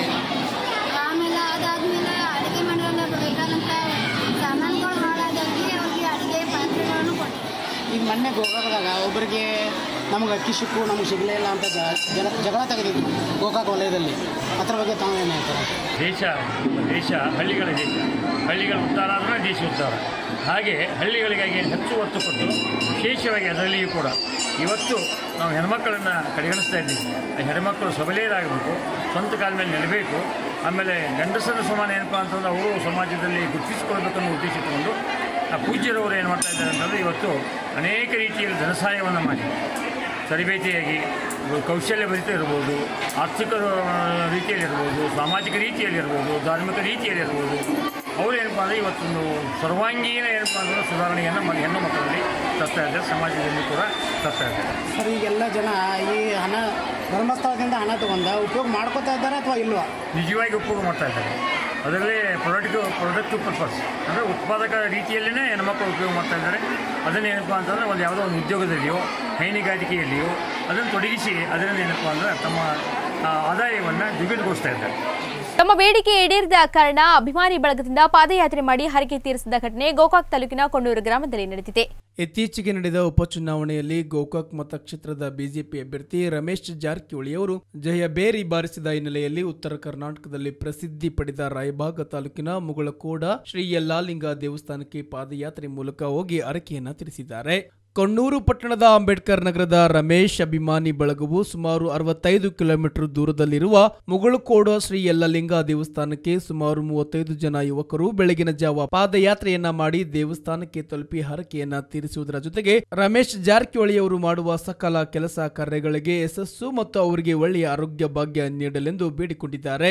Speaker 7: ಆಮೇಲೆ ಅದಾದ್ಮೇಲೆ ಅಡುಗೆ ಮಾಡಲ್ಲ ಬೇಕಾದಂಥ ಸಾಮಾನುಗಳು ಹಾಳಾದಾಗಿ ಅವ್ರಿಗೆ ಅಡುಗೆ ಪಾತ್ರೆಗಳನ್ನು ಕೊಟ್ಟರು
Speaker 8: ಈಗ ಮೊನ್ನೆ ಗೋಕಾಕದಾಗ ಒಬ್ಬರಿಗೆ ನಮಗೆ ಅಕ್ಕಿ ಸಿಕ್ಕು ನಮಗೆ ಸಿಗಲೇ ಇಲ್ಲ ಅಂತ ಜ- ಜನ ಜಗಳ ತೆಗೆದಿದ್ರು ಗೋಕಾಕ್ ವಲಯದಲ್ಲಿ ಅದ್ರ ಬಗ್ಗೆ ತಾವು ಏನು ಹೇಳ್ತಾರೆ
Speaker 10: ದೇಶ ದೇಶ ಹಳ್ಳಿಗಳ ದೇಶ ಹಳ್ಳಿಗಳ ಉದ್ಧಾರ ಆದರೆ ದೇಶ ಉದ್ಧಾರ ಹಾಗೆ ಹಳ್ಳಿಗಳಿಗಾಗಿ ಹೆಚ್ಚು ಒತ್ತು ಕೊಟ್ಟು ವಿಶೇಷವಾಗಿ ಅದರಲ್ಲಿಯೂ ಕೂಡ ಇವತ್ತು ನಾವು ಹೆಣ್ಮಕ್ಕಳನ್ನು ಕಡೆಗಣಿಸ್ತಾ ಇದ್ದೀವಿ ಆ ಹೆಣ್ಮಕ್ಕಳು ಸಬಲೆಯರಾಗಬೇಕು ಸ್ವಂತ ಕಾಲ ಮೇಲೆ ನಿಲ್ಲಬೇಕು ಆಮೇಲೆ ಗಂಡಸರ ಸಮಾನ ಏನಪ್ಪ ಅಂತಂದ್ರೆ ಅವರು ಸಮಾಜದಲ್ಲಿ ಗುರುತಿಸಿಕೊಳ್ಬೇಕು ಅನ್ನೋ ಉದ್ದೇಶ ಇಟ್ಟುಕೊಂಡು ಆ ಪೂಜ್ಯರವರು ಏನು ಮಾಡ್ತಾ ಇದ್ದಾರೆ ಅಂತಂದರೆ ಇವತ್ತು ಅನೇಕ ರೀತಿಯಲ್ಲಿ ಧನಸಹಾಯವನ್ನು ಮಾಡಿ ತರಬೇತಿಯಾಗಿ ಕೌಶಲ್ಯಭರಿತ ಇರ್ಬೋದು ಆರ್ಥಿಕ ಆ, ರೀತಿಯಲ್ಲಿರ್ಬೋದು ಸಾಮಾಜಿಕ ರೀತಿಯಲ್ಲಿರ್ಬೋದು ಧಾರ್ಮಿಕ ರೀತಿಯಲ್ಲಿರ್ಬೋದು ಅವರು ಏನಪ್ಪ ಅಂದರೆ ಇವತ್ತೊಂದು ಸರ್ವಾಂಗೀಣ ಏನಪ್ಪ ಅಂದರೆ ಸುಧಾರಣೆಯನ್ನು ಮಾಡಿ ಹೆಣ್ಣು ಮಕ್ಕಳಲ್ಲಿ ತರ್ತಾ ಇದ್ದಾರೆ ಸಮಾಜದಲ್ಲಿ ಕೂಡ ತರ್ತಾ ಇದ್ದಾರೆ
Speaker 8: ಸರ್ ಈಗೆಲ್ಲ ಜನ ಈ ಹಣ ಧರ್ಮಸ್ಥಳದಿಂದ ಹಣ ತಗೊಂಡ ಉಪಯೋಗ ಮಾಡ್ಕೋತಾ ಇದ್ದಾರೆ ಅಥವಾ ಇಲ್ವಾ
Speaker 10: ನಿಜವಾಗಿ ಉಪಯೋಗ ಮಾಡ್ತಾ ಇದ್ದಾರೆ ಅದರಲ್ಲೇ ಪ್ರೊಡಕ್ಟಿವ್ ಪ್ರೊಡಕ್ಟಿವ್ ಪರ್ಪಸ್ ಅಂದರೆ ಉತ್ಪಾದಕ ರೀತಿಯಲ್ಲೇ ಹೆಣ್ಮಕ್ಳು ಉಪಯೋಗ ಮಾಡ್ತಾ ಇದ್ದಾರೆ ಅದನ್ನೇನಪ್ಪ ಅಂತಂದರೆ ಒಂದು ಯಾವುದೋ ಒಂದು ಉದ್ಯೋಗದಲ್ಲಿಯೋ ಹೈನುಗಾರಿಕೆಯಲ್ಲಿಯೋ ಅದನ್ನು ತೊಡಗಿಸಿ ಅದರಿಂದ ಏನಪ್ಪ ಅಂದರೆ ತಮ್ಮ ಆ, ಆದಾಯವನ್ನು ದ್ವಿಗುಣಗೊಳಿಸ್ತಾ ಇದ್ದಾರೆ
Speaker 1: ತಮ್ಮ ಬೇಡಿಕೆ ಈಡೇರಿದ ಕಾರಣ ಅಭಿಮಾನಿ ಬಳಗದಿಂದ ಪಾದಯಾತ್ರೆ ಮಾಡಿ ಹರಕೆ ತೀರಿಸಿದ ಘಟನೆ ಗೋಕಾಕ್ ತಾಲೂಕಿನ ಕೊಂಡೂರು ಗ್ರಾಮದಲ್ಲಿ ನಡೆದಿದೆ
Speaker 11: ಇತ್ತೀಚೆಗೆ ನಡೆದ ಉಪಚುನಾವಣೆಯಲ್ಲಿ ಗೋಕಾಕ್ ಮತಕ್ಷೇತ್ರದ ಬಿಜೆಪಿ ಅಭ್ಯರ್ಥಿ ರಮೇಶ್ ಜಾರಕಿಹೊಳಿ ಅವರು ಜಯಬೇರಿ ಬಾರಿಸಿದ ಹಿನ್ನೆಲೆಯಲ್ಲಿ ಉತ್ತರ ಕರ್ನಾಟಕದಲ್ಲಿ ಪ್ರಸಿದ್ಧಿ ಪಡೆದ ರಾಯಬಾಗ ತಾಲೂಕಿನ ಮುಗಳಕೋಡ ಶ್ರೀ ಯಲ್ಲಾಲಿಂಗ ದೇವಸ್ಥಾನಕ್ಕೆ ಪಾದಯಾತ್ರೆ ಮೂಲಕ ಹೋಗಿ ಹರಕೆಯನ್ನ ತಿಳಿಸಿದ್ದಾರೆ ಕೊಣ್ಣೂರು ಪಟ್ಟಣದ ಅಂಬೇಡ್ಕರ್ ನಗರದ ರಮೇಶ್ ಅಭಿಮಾನಿ ಬಳಗವು ಸುಮಾರು ಅರವತ್ತೈದು ಕಿಲೋಮೀಟರ್ ದೂರದಲ್ಲಿರುವ ಮುಗುಳುಕೋಡ ಶ್ರೀ ಯಲ್ಲಲಿಂಗ ದೇವಸ್ಥಾನಕ್ಕೆ ಸುಮಾರು ಮೂವತ್ತೈದು ಜನ ಯುವಕರು ಬೆಳಗಿನ ಜಾವ ಪಾದಯಾತ್ರೆಯನ್ನ ಮಾಡಿ ದೇವಸ್ಥಾನಕ್ಕೆ ತಲುಪಿ ಹರಕೆಯನ್ನ ತೀರಿಸುವುದರ ಜೊತೆಗೆ ರಮೇಶ್ ಜಾರಕಿಹೊಳಿ ಅವರು ಮಾಡುವ ಸಕಲ ಕೆಲಸ ಕಾರ್ಯಗಳಿಗೆ ಯಶಸ್ಸು ಮತ್ತು ಅವರಿಗೆ ಒಳ್ಳೆಯ ಆರೋಗ್ಯ ಭಾಗ್ಯ ನೀಡಲೆಂದು ಬೇಡಿಕೊಂಡಿದ್ದಾರೆ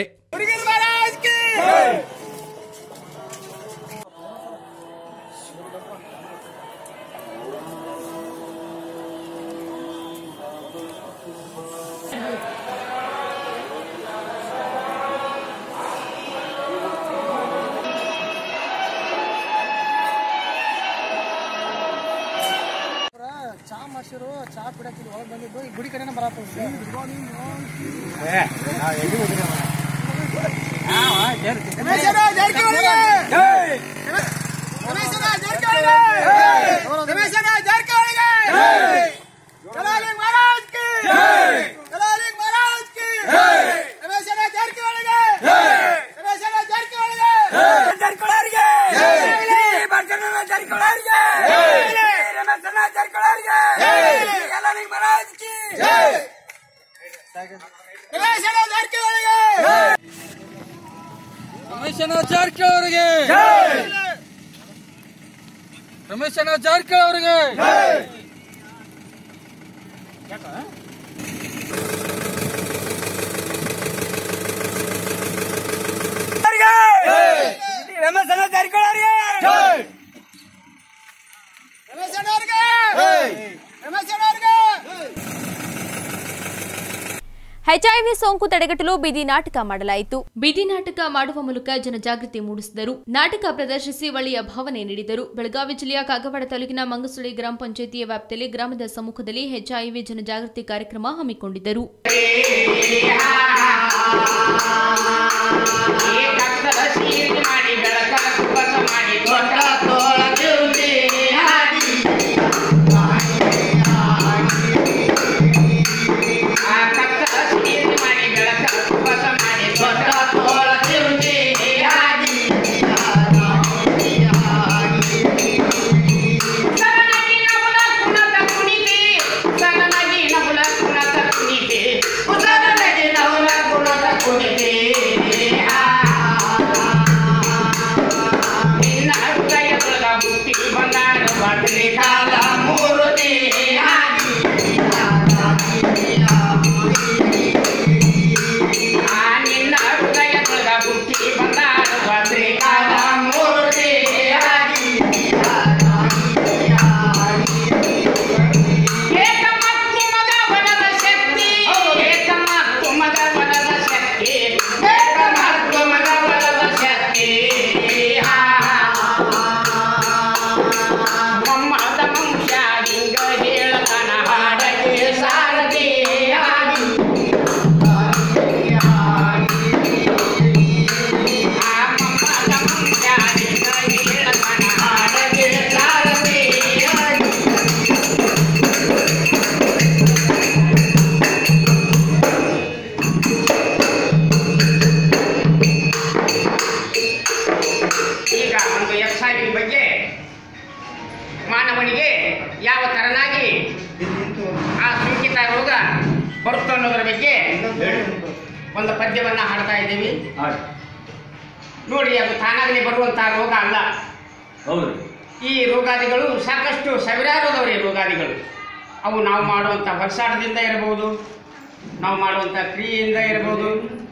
Speaker 8: ಚಾ ಮಾಡಿಸಿರು ಚಾ ಕುಡಿಯಕ್ಕೆ ಇಲ್ಲಿ ಒಳಗೆ ಬಂದಿದ್ದು ಈ ಗುಡಿ ಕಡೆನೇ ಬರತ್ತ
Speaker 6: ರಮೇಶನ ಜಾರಕಿಹೊಳಿ ಅವರಿಗೆ ರಮೇಶನ ಜಾರಕಿಹೊಳಿ ಅವರಿಗೆ
Speaker 9: ರಮೇಶನ ಜಾರಕಿಹೊಳಿ
Speaker 1: ಎಚ್ಐವಿ ಸೋಂಕು ತಡೆಗಟ್ಟಲು ಬೀದಿ ನಾಟಕ ಮಾಡಲಾಯಿತು ಬೀದಿ ನಾಟಕ ಮಾಡುವ ಮೂಲಕ ಜನಜಾಗೃತಿ ಮೂಡಿಸಿದರು ನಾಟಕ ಪ್ರದರ್ಶಿಸಿ ಒಳ್ಳೆಯ ಭಾವನೆ ನೀಡಿದರು ಬೆಳಗಾವಿ ಜಿಲ್ಲೆಯ ಕಾಗವಾಡ ತಾಲೂಕಿನ ಮಂಗಸುಳಿ ಗ್ರಾಮ ಪಂಚಾಯಿತಿಯ ವ್ಯಾಪ್ತಿಯಲ್ಲಿ ಗ್ರಾಮದ ಸಮ್ಮುಖದಲ್ಲಿ ಎಚ್ಐವಿ ಜನಜಾಗೃತಿ ಕಾರ್ಯಕ್ರಮ ಹಮ್ಮಿಕೊಂಡಿದ್ದರು
Speaker 12: ನಿನ್ನ ಇದ್ದೀವಿ ನೋಡಿ ಅದು ತಾನಾಗಲಿ ಬರುವಂಥ ರೋಗ ಅಲ್ಲ
Speaker 13: ಹೌದು
Speaker 12: ಈ ರೋಗಾದಿಗಳು ಸಾಕಷ್ಟು ಸಾವಿರಾರು ಅದಾವ್ರಿ ರೋಗಾದಿಗಳು ಅವು ನಾವು ಮಾಡುವಂಥ ಹೊರಸಾಟದಿಂದ ಇರಬಹುದು ನಾವು ಮಾಡುವಂಥ ಕ್ರಿಯೆಯಿಂದ ಇರಬಹುದು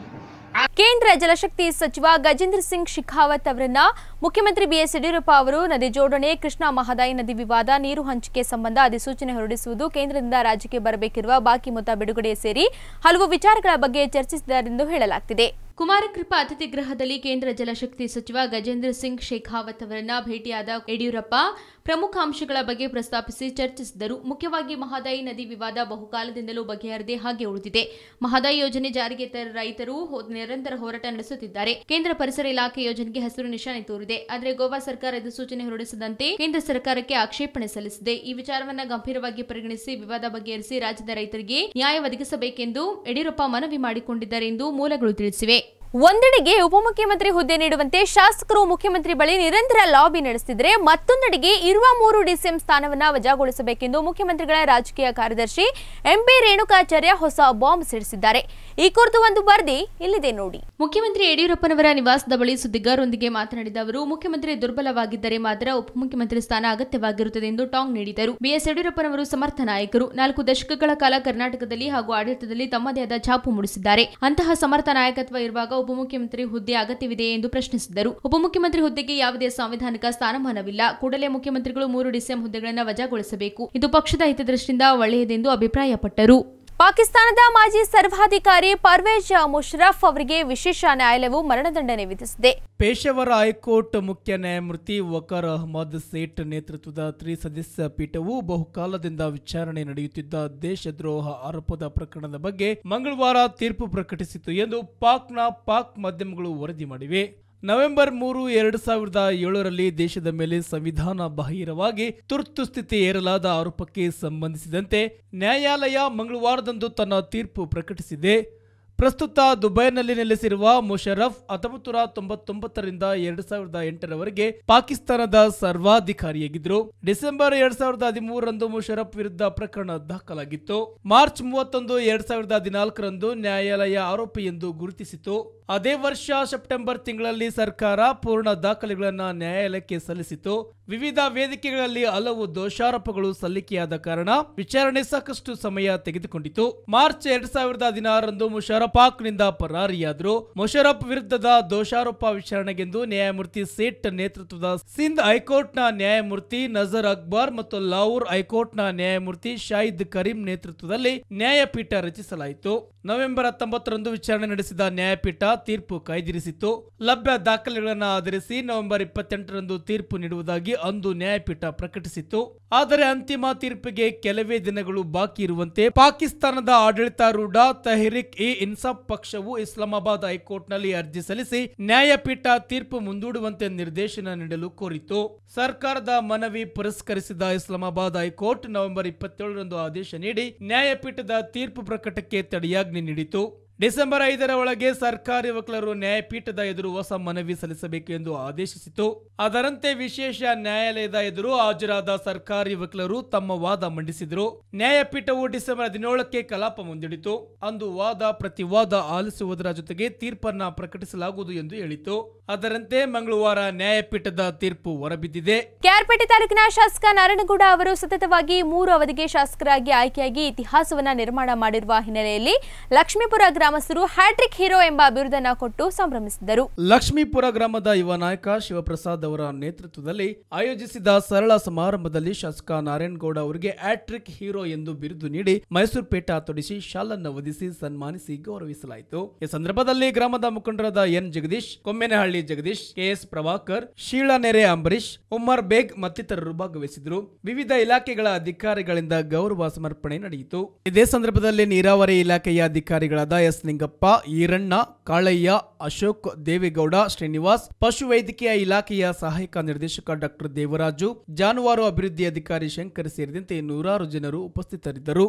Speaker 1: ಕೇಂದ್ರ ಜಲಶಕ್ತಿ ಸಚಿವ ಗಜೇಂದ್ರ ಸಿಂಗ್ ಶೆಖಾವತ್ ಅವರನ್ನ ಮುಖ್ಯಮಂತ್ರಿ ಬಿಎಸ್ ಯಡಿಯೂರಪ್ಪ ಅವರು ನದಿ ಜೋಡಣೆ ಕೃಷ್ಣಾ ಮಹದಾಯಿ ನದಿ ವಿವಾದ ನೀರು ಹಂಚಿಕೆ ಸಂಬಂಧ ಅಧಿಸೂಚನೆ ಹೊರಡಿಸುವುದು ಕೇಂದ್ರದಿಂದ ರಾಜ್ಯಕ್ಕೆ ಬರಬೇಕಿರುವ ಬಾಕಿ ಮೊತ್ತ ಬಿಡುಗಡೆ ಸೇರಿ ಹಲವು ವಿಚಾರಗಳ ಬಗ್ಗೆ ಚರ್ಚಿಸಿದ್ದಾರೆಂದು ಹೇಳಲಾಗ್ತಿದೆ ಕುಮಾರಕೃಪಾ ಅತಿಥಿ ಗೃಹದಲ್ಲಿ ಕೇಂದ್ರ ಜಲಶಕ್ತಿ ಸಚಿವ ಗಜೇಂದ್ರ ಸಿಂಗ್ ಶೇಖಾವತ್ ಅವರನ್ನ ಭೇಟಿಯಾದ ಯಡಿಯೂರಪ್ಪ ಪ್ರಮುಖ ಅಂಶಗಳ ಬಗ್ಗೆ ಪ್ರಸ್ತಾಪಿಸಿ ಚರ್ಚಿಸಿದರು ಮುಖ್ಯವಾಗಿ ಮಹದಾಯಿ ನದಿ ವಿವಾದ ಬಹುಕಾಲದಿಂದಲೂ ಬಗೆಹರದೆ ಹಾಗೆ ಉಳಿದಿದೆ ಮಹದಾಯಿ ಯೋಜನೆ ಜಾರಿಗೆ ತರ ರೈತರು ಹೋ- ನಿರಂತರ ಹೋರಾಟ ನಡೆಸುತ್ತಿದ್ದಾರೆ ಕೇಂದ್ರ ಪರಿಸರ ಇಲಾಖೆ ಯೋಜನೆಗೆ ಹಸಿರು ನಿಶಾನೆ ತೋರಿದೆ ಆದರೆ ಗೋವಾ ಸರ್ಕಾರ ಇದು ಸೂಚನೆ ಹೊರಡಿಸದಂತೆ ಕೇಂದ್ರ ಸರ್ಕಾರಕ್ಕೆ ಆಕ್ಷೇಪಣೆ ಸಲ್ಲಿಸಿದೆ ಈ ವಿಚಾರವನ್ನ ಗಂಭೀರವಾಗಿ ಪರಿಗಣಿಸಿ ವಿವಾದ ಬಗೆಹರಿಸಿ ರಾಜ್ಯದ ರೈತರಿಗೆ ನ್ಯಾಯ ಒದಗಿಸಬೇಕೆಂದು ಯಡಿಯೂರಪ್ಪ ಮನವಿ ಮಾಡಿಕೊಂಡಿದ್ದಾರೆ ಎಂದು ಮೂಲಗಳು ತಿಳಿಸಿವೆ ಒಂದೆಡೆಗೆ ಉಪಮುಖ್ಯಮಂತ್ರಿ ಹುದ್ದೆ ನೀಡುವಂತೆ ಶಾಸಕರು ಮುಖ್ಯಮಂತ್ರಿ ಬಳಿ ನಿರಂತರ ಲಾಬಿ ನಡೆಸುತ್ತಿದ್ದರೆ ಮತ್ತೊಂದೆಡೆಗೆ ಇರುವ ಮೂರು ಡಿಸಿಎಂ ಸ್ಥಾನವನ್ನ ವಜಾಗೊಳಿಸಬೇಕೆಂದು ಮುಖ್ಯಮಂತ್ರಿಗಳ ರಾಜಕೀಯ ಕಾರ್ಯದರ್ಶಿ ಎಂಪಿ ರೇಣುಕಾಚಾರ್ಯ ಹೊಸ ಬಾಂಬ್ ಸಿಡಿಸಿದ್ದಾರೆ ಈ ಕುರಿತು ಒಂದು ವರದಿ ಇಲ್ಲಿದೆ ನೋಡಿ ಮುಖ್ಯಮಂತ್ರಿ ಯಡಿಯೂರಪ್ಪನವರ ನಿವಾಸದ ಬಳಿ ಸುದ್ದಿಗಾರರೊಂದಿಗೆ ಮಾತನಾಡಿದ ಅವರು ಮುಖ್ಯಮಂತ್ರಿ ದುರ್ಬಲವಾಗಿದ್ದರೆ ಮಾತ್ರ ಉಪಮುಖ್ಯಮಂತ್ರಿ ಸ್ಥಾನ ಅಗತ್ಯವಾಗಿರುತ್ತದೆ ಎಂದು ಟಾಂಗ್ ನೀಡಿದರು ಬಿಎಸ್ ಯಡಿಯೂರಪ್ಪನವರು ಸಮರ್ಥ ನಾಯಕರು ನಾಲ್ಕು ದಶಕಗಳ ಕಾಲ ಕರ್ನಾಟಕದಲ್ಲಿ ಹಾಗೂ ಆಡಳಿತದಲ್ಲಿ ತಮ್ಮದೇ ಆದ ಛಾಪು ಮೂಡಿಸಿದ್ದಾರೆ ಅಂತಹ ಸಮರ್ಥ ನಾಯಕತ್ವ ಇರುವಾಗ ಉಪಮುಖ್ಯಮಂತ್ರಿ ಹುದ್ದೆ ಅಗತ್ಯವಿದೆ ಎಂದು ಪ್ರಶ್ನಿಸಿದರು ಉಪಮುಖ್ಯಮಂತ್ರಿ ಹುದ್ದೆಗೆ ಯಾವುದೇ ಸಾಂವಿಧಾನಿಕ ಸ್ಥಾನಮಾನವಿಲ್ಲ ಕೂಡಲೇ ಮುಖ್ಯಮಂತ್ರಿಗಳು ಮೂರು ಡಿಸೆಂ ಹುದ್ದೆಗಳನ್ನು ವಜಾಗೊಳಿಸಬೇಕು ಇದು ಪಕ್ಷದ ಹಿತದೃಷ್ಟಿಯಿಂದ ಒಳ್ಳೆಯದೆಂದು ಅಭಿಪ್ರಾಯಪಟ್ಟರು ಪಾಕಿಸ್ತಾನದ ಮಾಜಿ ಸರ್ವಾಧಿಕಾರಿ ಪರ್ವೇಜ್ ಮುಷರಫ್ ಅವರಿಗೆ ವಿಶೇಷ ನ್ಯಾಯಾಲಯವು ಮರಣದಂಡನೆ ವಿಧಿಸಿದೆ
Speaker 11: ಪೇಶಾವರ ಹೈಕೋರ್ಟ್ ಮುಖ್ಯ ನ್ಯಾಯಮೂರ್ತಿ ವಕರ್ ಅಹಮದ್ ಸೇಠ್ ನೇತೃತ್ವದ ತ್ರಿಸದಸ್ಯ ಪೀಠವು ಬಹುಕಾಲದಿಂದ ವಿಚಾರಣೆ ನಡೆಯುತ್ತಿದ್ದ ದೇಶದ್ರೋಹ ಆರೋಪದ ಪ್ರಕರಣದ ಬಗ್ಗೆ ಮಂಗಳವಾರ ತೀರ್ಪು ಪ್ರಕಟಿಸಿತು ಎಂದು ಪಾಕ್ನ ಪಾಕ್ ಮಾಧ್ಯಮಗಳು ವರದಿ ಮಾಡಿವೆ ನವೆಂಬರ್ ಮೂರು ಎರಡು ಸಾವಿರದ ಏಳರಲ್ಲಿ ದೇಶದ ಮೇಲೆ ಸಂವಿಧಾನ ಬಾಹಿರವಾಗಿ ತುರ್ತು ಸ್ಥಿತಿ ಏರಲಾದ ಆರೋಪಕ್ಕೆ ಸಂಬಂಧಿಸಿದಂತೆ ನ್ಯಾಯಾಲಯ ಮಂಗಳವಾರದಂದು ತನ್ನ ತೀರ್ಪು ಪ್ರಕಟಿಸಿದೆ ಪ್ರಸ್ತುತ ದುಬೈನಲ್ಲಿ ನೆಲೆಸಿರುವ ಮುಷರಫ್ ಹತ್ತೊಂಬತ್ತು ನೂರ ತೊಂಬತ್ತೊಂಬತ್ತರಿಂದ ಎರಡು ಸಾವಿರದ ಎಂಟರವರೆಗೆ ಪಾಕಿಸ್ತಾನದ ಸರ್ವಾಧಿಕಾರಿಯಾಗಿದ್ದರು ಡಿಸೆಂಬರ್ ಎರಡ್ ಸಾವಿರದ ಹದಿಮೂರರಂದು ಮುಷರಫ್ ವಿರುದ್ಧ ಪ್ರಕರಣ ದಾಖಲಾಗಿತ್ತು ಮಾರ್ಚ್ ಮೂವತ್ತೊಂದು ಎರಡ್ ಸಾವಿರದ ಹದಿನಾಲ್ಕರಂದು ನ್ಯಾಯಾಲಯ ಆರೋಪಿ ಎಂದು ಗುರುತಿಸಿತು ಅದೇ ವರ್ಷ ಸೆಪ್ಟೆಂಬರ್ ತಿಂಗಳಲ್ಲಿ ಸರ್ಕಾರ ಪೂರ್ಣ ದಾಖಲೆಗಳನ್ನು ನ್ಯಾಯಾಲಯಕ್ಕೆ ಸಲ್ಲಿಸಿತು ವಿವಿಧ ವೇದಿಕೆಗಳಲ್ಲಿ ಹಲವು ದೋಷಾರೋಪಗಳು ಸಲ್ಲಿಕೆಯಾದ ಕಾರಣ ವಿಚಾರಣೆ ಸಾಕಷ್ಟು ಸಮಯ ತೆಗೆದುಕೊಂಡಿತು ಮಾರ್ಚ್ ಎರಡ್ ಸಾವಿರದ ಹದಿನಾರರಂದು ಮುಷರಫ್ ಪಾಕ್ನಿಂದ ಪರಾರಿಯಾದರು ಮುಷರಫ್ ವಿರುದ್ಧದ ದೋಷಾರೋಪ ವಿಚಾರಣೆಗೆಂದು ನ್ಯಾಯಮೂರ್ತಿ ಸೇಠ್ ನೇತೃತ್ವದ ಸಿಂಧ್ ಹೈಕೋರ್ಟ್ನ ನ್ಯಾಯಮೂರ್ತಿ ನಜರ್ ಅಕ್ಬರ್ ಮತ್ತು ಲಾಹೋರ್ ಹೈಕೋರ್ಟ್ನ ನ್ಯಾಯಮೂರ್ತಿ ಶಾಹಿದ್ ಕರೀಂ ನೇತೃತ್ವದಲ್ಲಿ ನ್ಯಾಯಪೀಠ ರಚಿಸಲಾಯಿತು ನವೆಂಬರ್ ಹತ್ತೊಂಬತ್ತರಂದು ವಿಚಾರಣೆ ನಡೆಸಿದ ನ್ಯಾಯಪೀಠ ತೀರ್ಪು ಕಾಯ್ದಿರಿಸಿತ್ತು ಲಭ್ಯ ದಾಖಲೆಗಳನ್ನು ಆಧರಿಸಿ ನವೆಂಬರ್ ಇಪ್ಪತ್ತೆಂಟರಂದು ತೀರ್ಪು ನೀಡುವುದಾಗಿ ಅಂದು ನ್ಯಾಯಪೀಠ ಪ್ರಕಟಿಸಿತ್ತು ಆದರೆ ಅಂತಿಮ ತೀರ್ಪಿಗೆ ಕೆಲವೇ ದಿನಗಳು ಬಾಕಿ ಇರುವಂತೆ ಪಾಕಿಸ್ತಾನದ ಆಡಳಿತಾರೂಢ ತೆಹರಿಕ್ ಇ ಇನ್ಸಾಫ್ ಪಕ್ಷವು ಇಸ್ಲಾಮಾಬಾದ್ ಹೈಕೋರ್ಟ್ನಲ್ಲಿ ಅರ್ಜಿ ಸಲ್ಲಿಸಿ ನ್ಯಾಯಪೀಠ ತೀರ್ಪು ಮುಂದೂಡುವಂತೆ ನಿರ್ದೇಶನ ನೀಡಲು ಕೋರಿತು ಸರ್ಕಾರದ ಮನವಿ ಪುರಸ್ಕರಿಸಿದ ಇಸ್ಲಾಮಾಬಾದ್ ಹೈಕೋರ್ಟ್ ನವೆಂಬರ್ ಇಪ್ಪತ್ತೇಳರಂದು ಆದೇಶ ನೀಡಿ ನ್ಯಾಯಪೀಠದ ತೀರ್ಪು ಪ್ರಕಟಕ್ಕೆ ತಡೆಯಾಜ್ಞೆ ನೀಡಿತು ಡಿಸೆಂಬರ್ ಐದರ ಒಳಗೆ ಸರ್ಕಾರಿ ವಕೀಲರು ನ್ಯಾಯಪೀಠದ ಎದುರು ಹೊಸ ಮನವಿ ಸಲ್ಲಿಸಬೇಕು ಎಂದು ಆದೇಶಿಸಿತು ಅದರಂತೆ ವಿಶೇಷ ನ್ಯಾಯಾಲಯದ ಎದುರು ಹಾಜರಾದ ಸರ್ಕಾರಿ ವಕೀಲರು ತಮ್ಮ ವಾದ ಮಂಡಿಸಿದರು ನ್ಯಾಯಪೀಠವು ಡಿಸೆಂಬರ್ ಹದಿನೇಳಕ್ಕೆ ಕಲಾಪ ಮುಂದಿಡಿತು ಅಂದು ವಾದ ಪ್ರತಿವಾದ ಆಲಿಸುವುದರ ಜೊತೆಗೆ ತೀರ್ಪನ್ನ ಪ್ರಕಟಿಸಲಾಗುವುದು ಎಂದು ಹೇಳಿತು ಅದರಂತೆ ಮಂಗಳವಾರ ನ್ಯಾಯಪೀಠದ ತೀರ್ಪು ಹೊರಬಿದ್ದಿದೆ
Speaker 1: ಕೆಆರ್ಪೇಟೆ ತಾಲೂಕಿನ ಶಾಸಕ ನಾರಾಯಣಗೌಡ ಅವರು ಸತತವಾಗಿ ಮೂರು ಅವಧಿಗೆ ಶಾಸಕರಾಗಿ ಆಯ್ಕೆಯಾಗಿ ಇತಿಹಾಸವನ್ನ ನಿರ್ಮಾಣ ಮಾಡಿರುವ ಹಿನ್ನೆಲೆಯಲ್ಲಿ ಲಕ್ಷ್ಮೀಪುರ ಗ್ರಾಮಸ್ಥರು ಹ್ಯಾಟ್ರಿಕ್ ಹೀರೋ ಎಂಬ ಬಿರುದನ್ನ ಕೊಟ್ಟು ಸಂಭ್ರಮಿಸಿದರು
Speaker 11: ಲಕ್ಷ್ಮೀಪುರ ಗ್ರಾಮದ ಯುವ ನಾಯಕ ಶಿವಪ್ರಸಾದ್ ಅವರ ನೇತೃತ್ವದಲ್ಲಿ ಆಯೋಜಿಸಿದ ಸರಳ ಸಮಾರಂಭದಲ್ಲಿ ಶಾಸಕ ನಾರಾಯಣಗೌಡ ಅವರಿಗೆ ಆಟ್ರಿಕ್ ಹೀರೋ ಎಂದು ಬಿರುದು ನೀಡಿ ಮೈಸೂರು ಪೇಟ ತೊಡಿಸಿ ಶಾಲನ್ನು ಒದಿಸಿ ಸನ್ಮಾನಿಸಿ ಗೌರವಿಸಲಾಯಿತು ಈ ಸಂದರ್ಭದಲ್ಲಿ ಗ್ರಾಮದ ಮುಖಂಡರಾದ ಎನ್ ಜಗದೀಶ್ ಕೊಮ್ಮೆನಹಳ್ಳಿ ಜಗದೀಶ್ ಕೆಎಸ್ ಪ್ರಭಾಕರ್ ಶೀಳನೆರೆ ಅಂಬರೀಶ್ ಉಮ್ಮರ್ ಬೇಗ್ ಮತ್ತಿತರರು ಭಾಗವಹಿಸಿದರು ವಿವಿಧ ಇಲಾಖೆಗಳ ಅಧಿಕಾರಿಗಳಿಂದ ಗೌರವ ಸಮರ್ಪಣೆ ನಡೆಯಿತು ಇದೇ ಸಂದರ್ಭದಲ್ಲಿ ನೀರಾವರಿ ಇಲಾಖೆಯ ಅಧಿಕಾರಿಗಳಾದ ಎಸ್ ನಿಂಗಪ್ಪ ಈರಣ್ಣ ಕಾಳಯ್ಯ ಅಶೋಕ್ ದೇವೇಗೌಡ ಶ್ರೀನಿವಾಸ್ ಪಶುವೈದ್ಯಕೀಯ ಇಲಾಖೆಯ ಸಹಾಯಕ ನಿರ್ದೇಶಕ ಡಾಕ್ಟರ್ ದೇವರಾಜು ಜಾನುವಾರು ಅಭಿವೃದ್ಧಿ ಅಧಿಕಾರಿ ಶಂಕರ್ ಸೇರಿದಂತೆ ನೂರಾರು ಜನರು ಉಪಸ್ಥಿತರಿದ್ದರು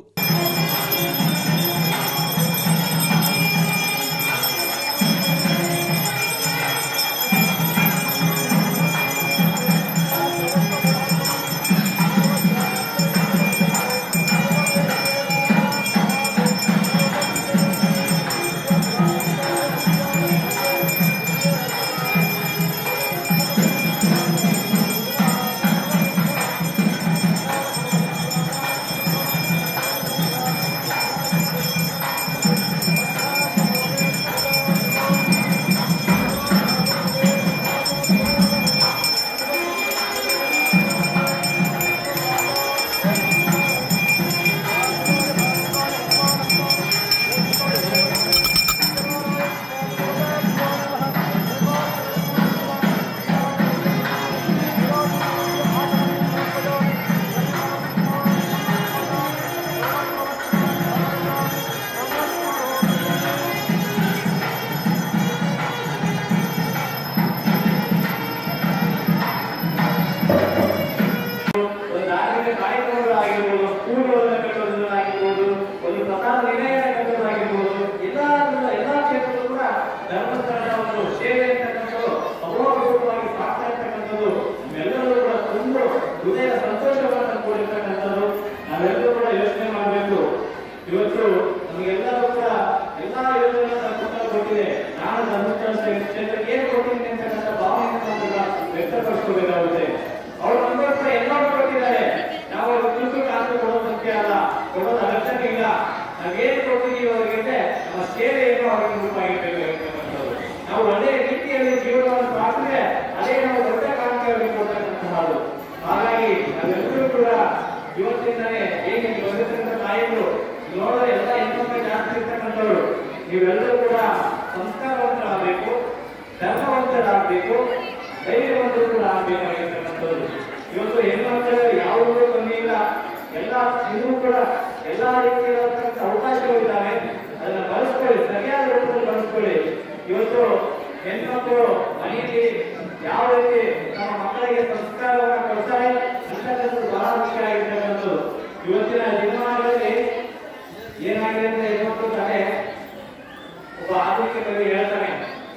Speaker 13: ನಾನು ಧರ್ಮಸ್ಥಳ ಕ್ಷೇತ್ರಕ್ಕೆ ಏನು ಕೊಟ್ಟಿದ್ದೀನಿ ಅಂತಕ್ಕಂಥ ಭಾವನೆಯನ್ನು ನಾವು ಕೂಡ ವ್ಯಕ್ತಪಡಿಸ್ಕೋಬೇಕಾಗುತ್ತೆ ಅವ್ರು ನಮಗೆ ಕೂಡ ಎಲ್ಲರೂ ಕೊಟ್ಟಿದ್ದಾರೆ ನಾವು ಅವ್ರಿಗೆ ದುಡ್ಡು ಕಾಸು ಕೊಡೋದು ಮುಖ್ಯ ಅಲ್ಲ ಕೊಡೋದು ಅಗತ್ಯತೆ ಇಲ್ಲ ನಾವೇನು ಕೊಡ್ತೀವಿ ಅವರಿಗೆ ಅಂದ್ರೆ ನಮ್ಮ ಸೇವೆ ಏನು ಅವರಿಗೆ ರೂಪಾಗಿರ್ತಕ್ಕಂಥದ್ದು ನಾವು ಒಳ್ಳೆಯ ರೀತಿಯಲ್ಲಿ ಜೀವನವನ್ನು ಸಾಕಿದ್ರೆ ಅದೇ ನಾವು ದೊಡ್ಡ ಕಾಣಿಕೆ ಅವರಿಗೆ ಕೊಡ್ತಕ್ಕಂಥದ್ದು ಹಾಗಾಗಿ ನಾವೆಲ್ಲರೂ ಕೂಡ ಇವತ್ತಿಂದಲೇ ಹೇಗೆ ನೀವು ಬಂದಿರ್ತಕ್ಕಂಥ ತಾಯಿಗಳು ನೋಡಿದ್ರೆ ಎಲ್ಲ ಹೆಣ್ಮಕ್ಳು ಜಾಸ್ತಿ ಇರ್ತಕ್ಕಂಥವ್ರು ನೀವೆಲ್ಲರೂ ಕೂಡ ಸಂಸ್ಕಾರವಂತರಾಗಬೇಕು ಧರ್ಮವಂತರಾಗಬೇಕು ಧೈರ್ಯವಂತರು ಕೂಡ ಆಗಬೇಕಾಗಿರ್ತಕ್ಕಂಥದ್ದು ಇವತ್ತು ಹೆಣ್ಮಕ್ಳು ಯಾವುದೂ ಕಮ್ಮಿ ಇಲ್ಲ ಎಲ್ಲ ಇನ್ನೂ ಕೂಡ ಎಲ್ಲಾ ರೀತಿಯಾದಂತಹ ಅವಕಾಶಗಳಿದ್ದಾವೆ ಅದನ್ನ ಬಳಸ್ಕೊಳ್ಳಿ ಸರಿಯಾದ ರೂಪದಲ್ಲಿ ಬಳಸ್ಕೊಳ್ಳಿ ಇವತ್ತು ಹೆಣ್ಮಕ್ಳು ಮನೆಯಲ್ಲಿ ಯಾವ ರೀತಿ ನಮ್ಮ ಮಕ್ಕಳಿಗೆ ಸಂಸ್ಕಾರವನ್ನು ಕಲಿಸ್ತಾರೆ ಅಂತಕ್ಕಂಥದ್ದು ಬಹಳ ಮುಖ್ಯ ಆಗಿರ್ತಕ್ಕಂಥದ್ದು ಇವತ್ತಿನ ದಿನಮಾನಗಳಲ್ಲಿ ಏನಾಗಿದೆ ಅಂತ ಹೆಣ್ಮಕ್ಳು ತಾನೇ ಒಬ್ಬ ಆಧುನಿಕ ಕವಿ ಹೇಳ್ತಾನೆ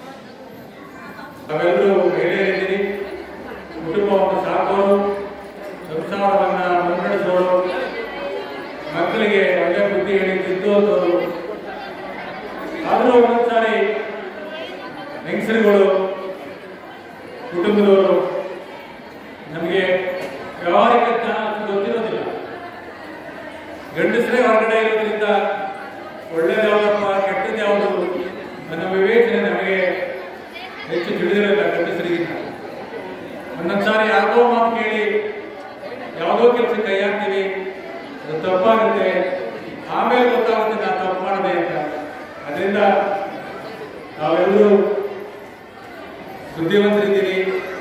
Speaker 14: ನಾವೆಲ್ಲರೂ ಮಹಿಳೆಯರಿದ್ದೀರಿ ಕುಟುಂಬವನ್ನು ಸಾಕೋರು ಸಂಸಾರವನ್ನ ಮುನ್ನಡೆಸೋರು ಮಕ್ಕಳಿಗೆ ಒಳ್ಳೆ ಬುದ್ಧಿ ಹೇಳಿ ತಿದ್ದೋದವರು ಆದರೂ ಒಂದೊಂದ್ಸಾರಿ ಹೆಂಗಸರುಗಳು ಕುಟುಂಬದವರು ನಮಗೆ ವ್ಯವಹಾರಿಕ ಜ್ಞಾನ ಅಷ್ಟು ಗೊತ್ತಿರೋದಿಲ್ಲ ಗಂಡಸರೇ ಹೊರಗಡೆ ಇರೋದ್ರಿಂದ ಒಳ್ಳೇದು ಯಾವುದಪ್ಪ ಕೆಟ್ಟದ್ದು ಯಾವುದು ನನ್ನ ವಿವೇಚನೆ ನಮಗೆ ಹೆಚ್ಚು ತಿಳಿದಿರಲಿಲ್ಲ ಗಂಡಸರಿಗಿಂತ ಒಂದೊಂದ್ಸಾರಿ ಯಾವ್ದೋ ಮಾತು ಕೇಳಿ ಯಾವುದೋ ಕೆಲಸ ಕೈ ಹಾಕ್ತೀವಿ ಅದು ತಪ್ಪಾಗುತ್ತೆ ಆಮೇಲೆ ಗೊತ್ತಾಗುತ್ತೆ ನಾನು ತಪ್ಪು ಮಾಡಿದೆ ಅಂತ ಅದರಿಂದ ನಾವೆಲ್ಲರೂ ಬುದ್ಧಿವಂತರಿದ್ದೀರಿ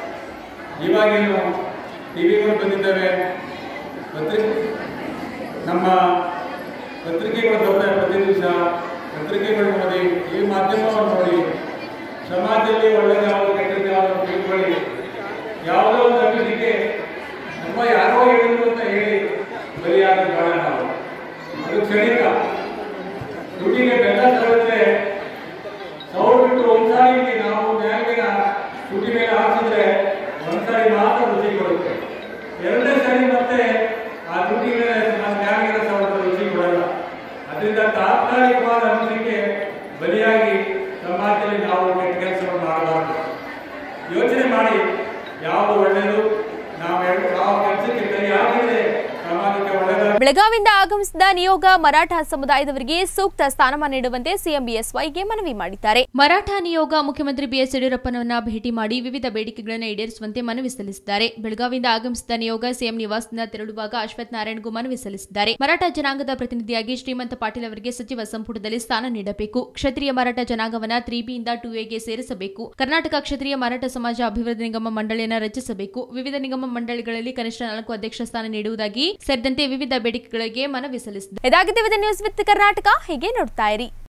Speaker 14: ಇವಾಗೇನು ಟಿವಿಗಳು ಬಂದಿದ್ದಾವೆ ಪತ್ರಿಕೆ ನಮ್ಮ ಪತ್ರಿಕೆಗಳು ಬರ್ತಾರೆ ಪ್ರತಿ ದಿವಸ ಪತ್ರಿಕೆಗಳು ನೋಡಿ ಈ ಮಾಧ್ಯಮವನ್ನು ನೋಡಿ ಸಮಾಜದಲ್ಲಿ ಒಳ್ಳೆಯ ಯಾವುದು ಕೆಟ್ಟದ್ದು ಯಾವುದು ತಿಳ್ಕೊಳ್ಳಿ ಯಾವುದೋ ಒಂದು ಅಭಿವೃದ್ಧಿಗೆ ನಮ್ಮ ಯಾರೋ ಹೇಳಿದ್ರು ಅಂತ ಹೇಳಿ ಬಲಿಯಾದ ಬೇಡ ನಾವು ಅದು ಕ್ಷಣಿಕ ದುಡ್ಡಿಗೆ ಬೆಲ್ಲ ತಗೊಳಿದ್ರೆ ಸಾವಿರ ಬಿಟ್ಟು ಒಂದ್ಸಾರಿ ನಾವು ನ್ಯಾಯವಿನ ತುಟಿ ಮೇಲೆ ಹಾಕಿದ್ರೆ ಒಂದ್ಸಾರಿ ಮಾತ್ರ ರುಚಿ ಕೊಡುತ್ತೆ ಎರಡನೇ ಸಾರಿ ಮತ್ತೆ ಆ ದುಡ್ಡಿ ಮೇಲೆ ನಮ್ಮ ನ್ಯಾಯವಿನ ಸಾವಿರದ ರುಚಿ ಕೊಡಲ್ಲ ಅದರಿಂದ ತಾತ್ಕಾಲಿಕವಾದ ಅಂಶಕ್ಕೆ ಬಲಿಯಾಗಿ ಸಮಾಜದಲ್ಲಿ ನಾವು ಕೆಟ್ಟ ಕೆಲಸವನ್ನು ಮಾಡಬಾರದು ಯೋಚನೆ ಮಾಡಿ ಯಾವುದು ಒಳ್ಳೆಯದು ನಾವು ಯಾವ ಕೆಲಸಕ್ಕೆ ಕೈ ಹಾಕಿದ್ರೆ ಸಮಾಜಕ್ಕೆ ಒಳ್ಳೆಯದ
Speaker 1: ಬೆಳಗಾವಿಯಿಂದ ಆಗಮಿಸಿದ ನಿಯೋಗ ಮರಾಠ ಸಮುದಾಯದವರಿಗೆ ಸೂಕ್ತ ಸ್ಥಾನಮಾನ ನೀಡುವಂತೆ ಸಿಎಂ ಬಿಎಸ್ವೈಗೆ ಮನವಿ ಮಾಡಿದ್ದಾರೆ ಮರಾಠ ನಿಯೋಗ ಮುಖ್ಯಮಂತ್ರಿ ಬಿಎಸ್ ಯಡಿಯೂರಪ್ಪನವನ್ನ ಭೇಟಿ ಮಾಡಿ ವಿವಿಧ ಬೇಡಿಕೆಗಳನ್ನು ಈಡೇರಿಸುವಂತೆ ಮನವಿ ಸಲ್ಲಿಸಿದ್ದಾರೆ ಬೆಳಗಾವಿಯಿಂದ ಆಗಮಿಸಿದ ನಿಯೋಗ ಸಿಎಂ ನಿವಾಸದಿಂದ ತೆರಳುವಾಗ ಅಶ್ವಥ್ ನಾರಾಯಣ್ಗೂ ಮನವಿ ಸಲ್ಲಿಸಿದ್ದಾರೆ ಮರಾಠ ಜನಾಂಗದ ಪ್ರತಿನಿಧಿಯಾಗಿ ಶ್ರೀಮಂತ ಪಾಟೀಲ್ ಅವರಿಗೆ ಸಚಿವ ಸಂಪುಟದಲ್ಲಿ ಸ್ಥಾನ ನೀಡಬೇಕು ಕ್ಷತ್ರಿಯ ಮರಾಠ ಜನಾಂಗವನ್ನ ತ್ರೀ ಬಿಯಿಂದ ಟೂ ಎಗೆ ಸೇರಿಸಬೇಕು ಕರ್ನಾಟಕ ಕ್ಷತ್ರಿಯ ಮರಾಠ ಸಮಾಜ ಅಭಿವೃದ್ಧಿ ನಿಗಮ ಮಂಡಳಿಯನ್ನು ರಚಿಸಬೇಕು ವಿವಿಧ ನಿಗಮ ಮಂಡಳಿಗಳಲ್ಲಿ ಕನಿಷ್ಠ ನಾಲ್ಕು ಅಧ್ಯಕ್ಷ ಸ್ಥಾನ ನೀಡುವುದಾಗಿ ಸೇರಿದಂತೆ ವಿವಿಧ ಬೇಡಿಕೆಗಳಿಗೆ ಮನವಿ ಸಲ್ಲಿಸಿದೆ ಇದಾಗಿದೆ ನ್ಯೂಸ್ ವಿತ್ ಕರ್ನಾಟಕ ಹೀಗೆ ನೋಡ್ತಾ ಇರಿ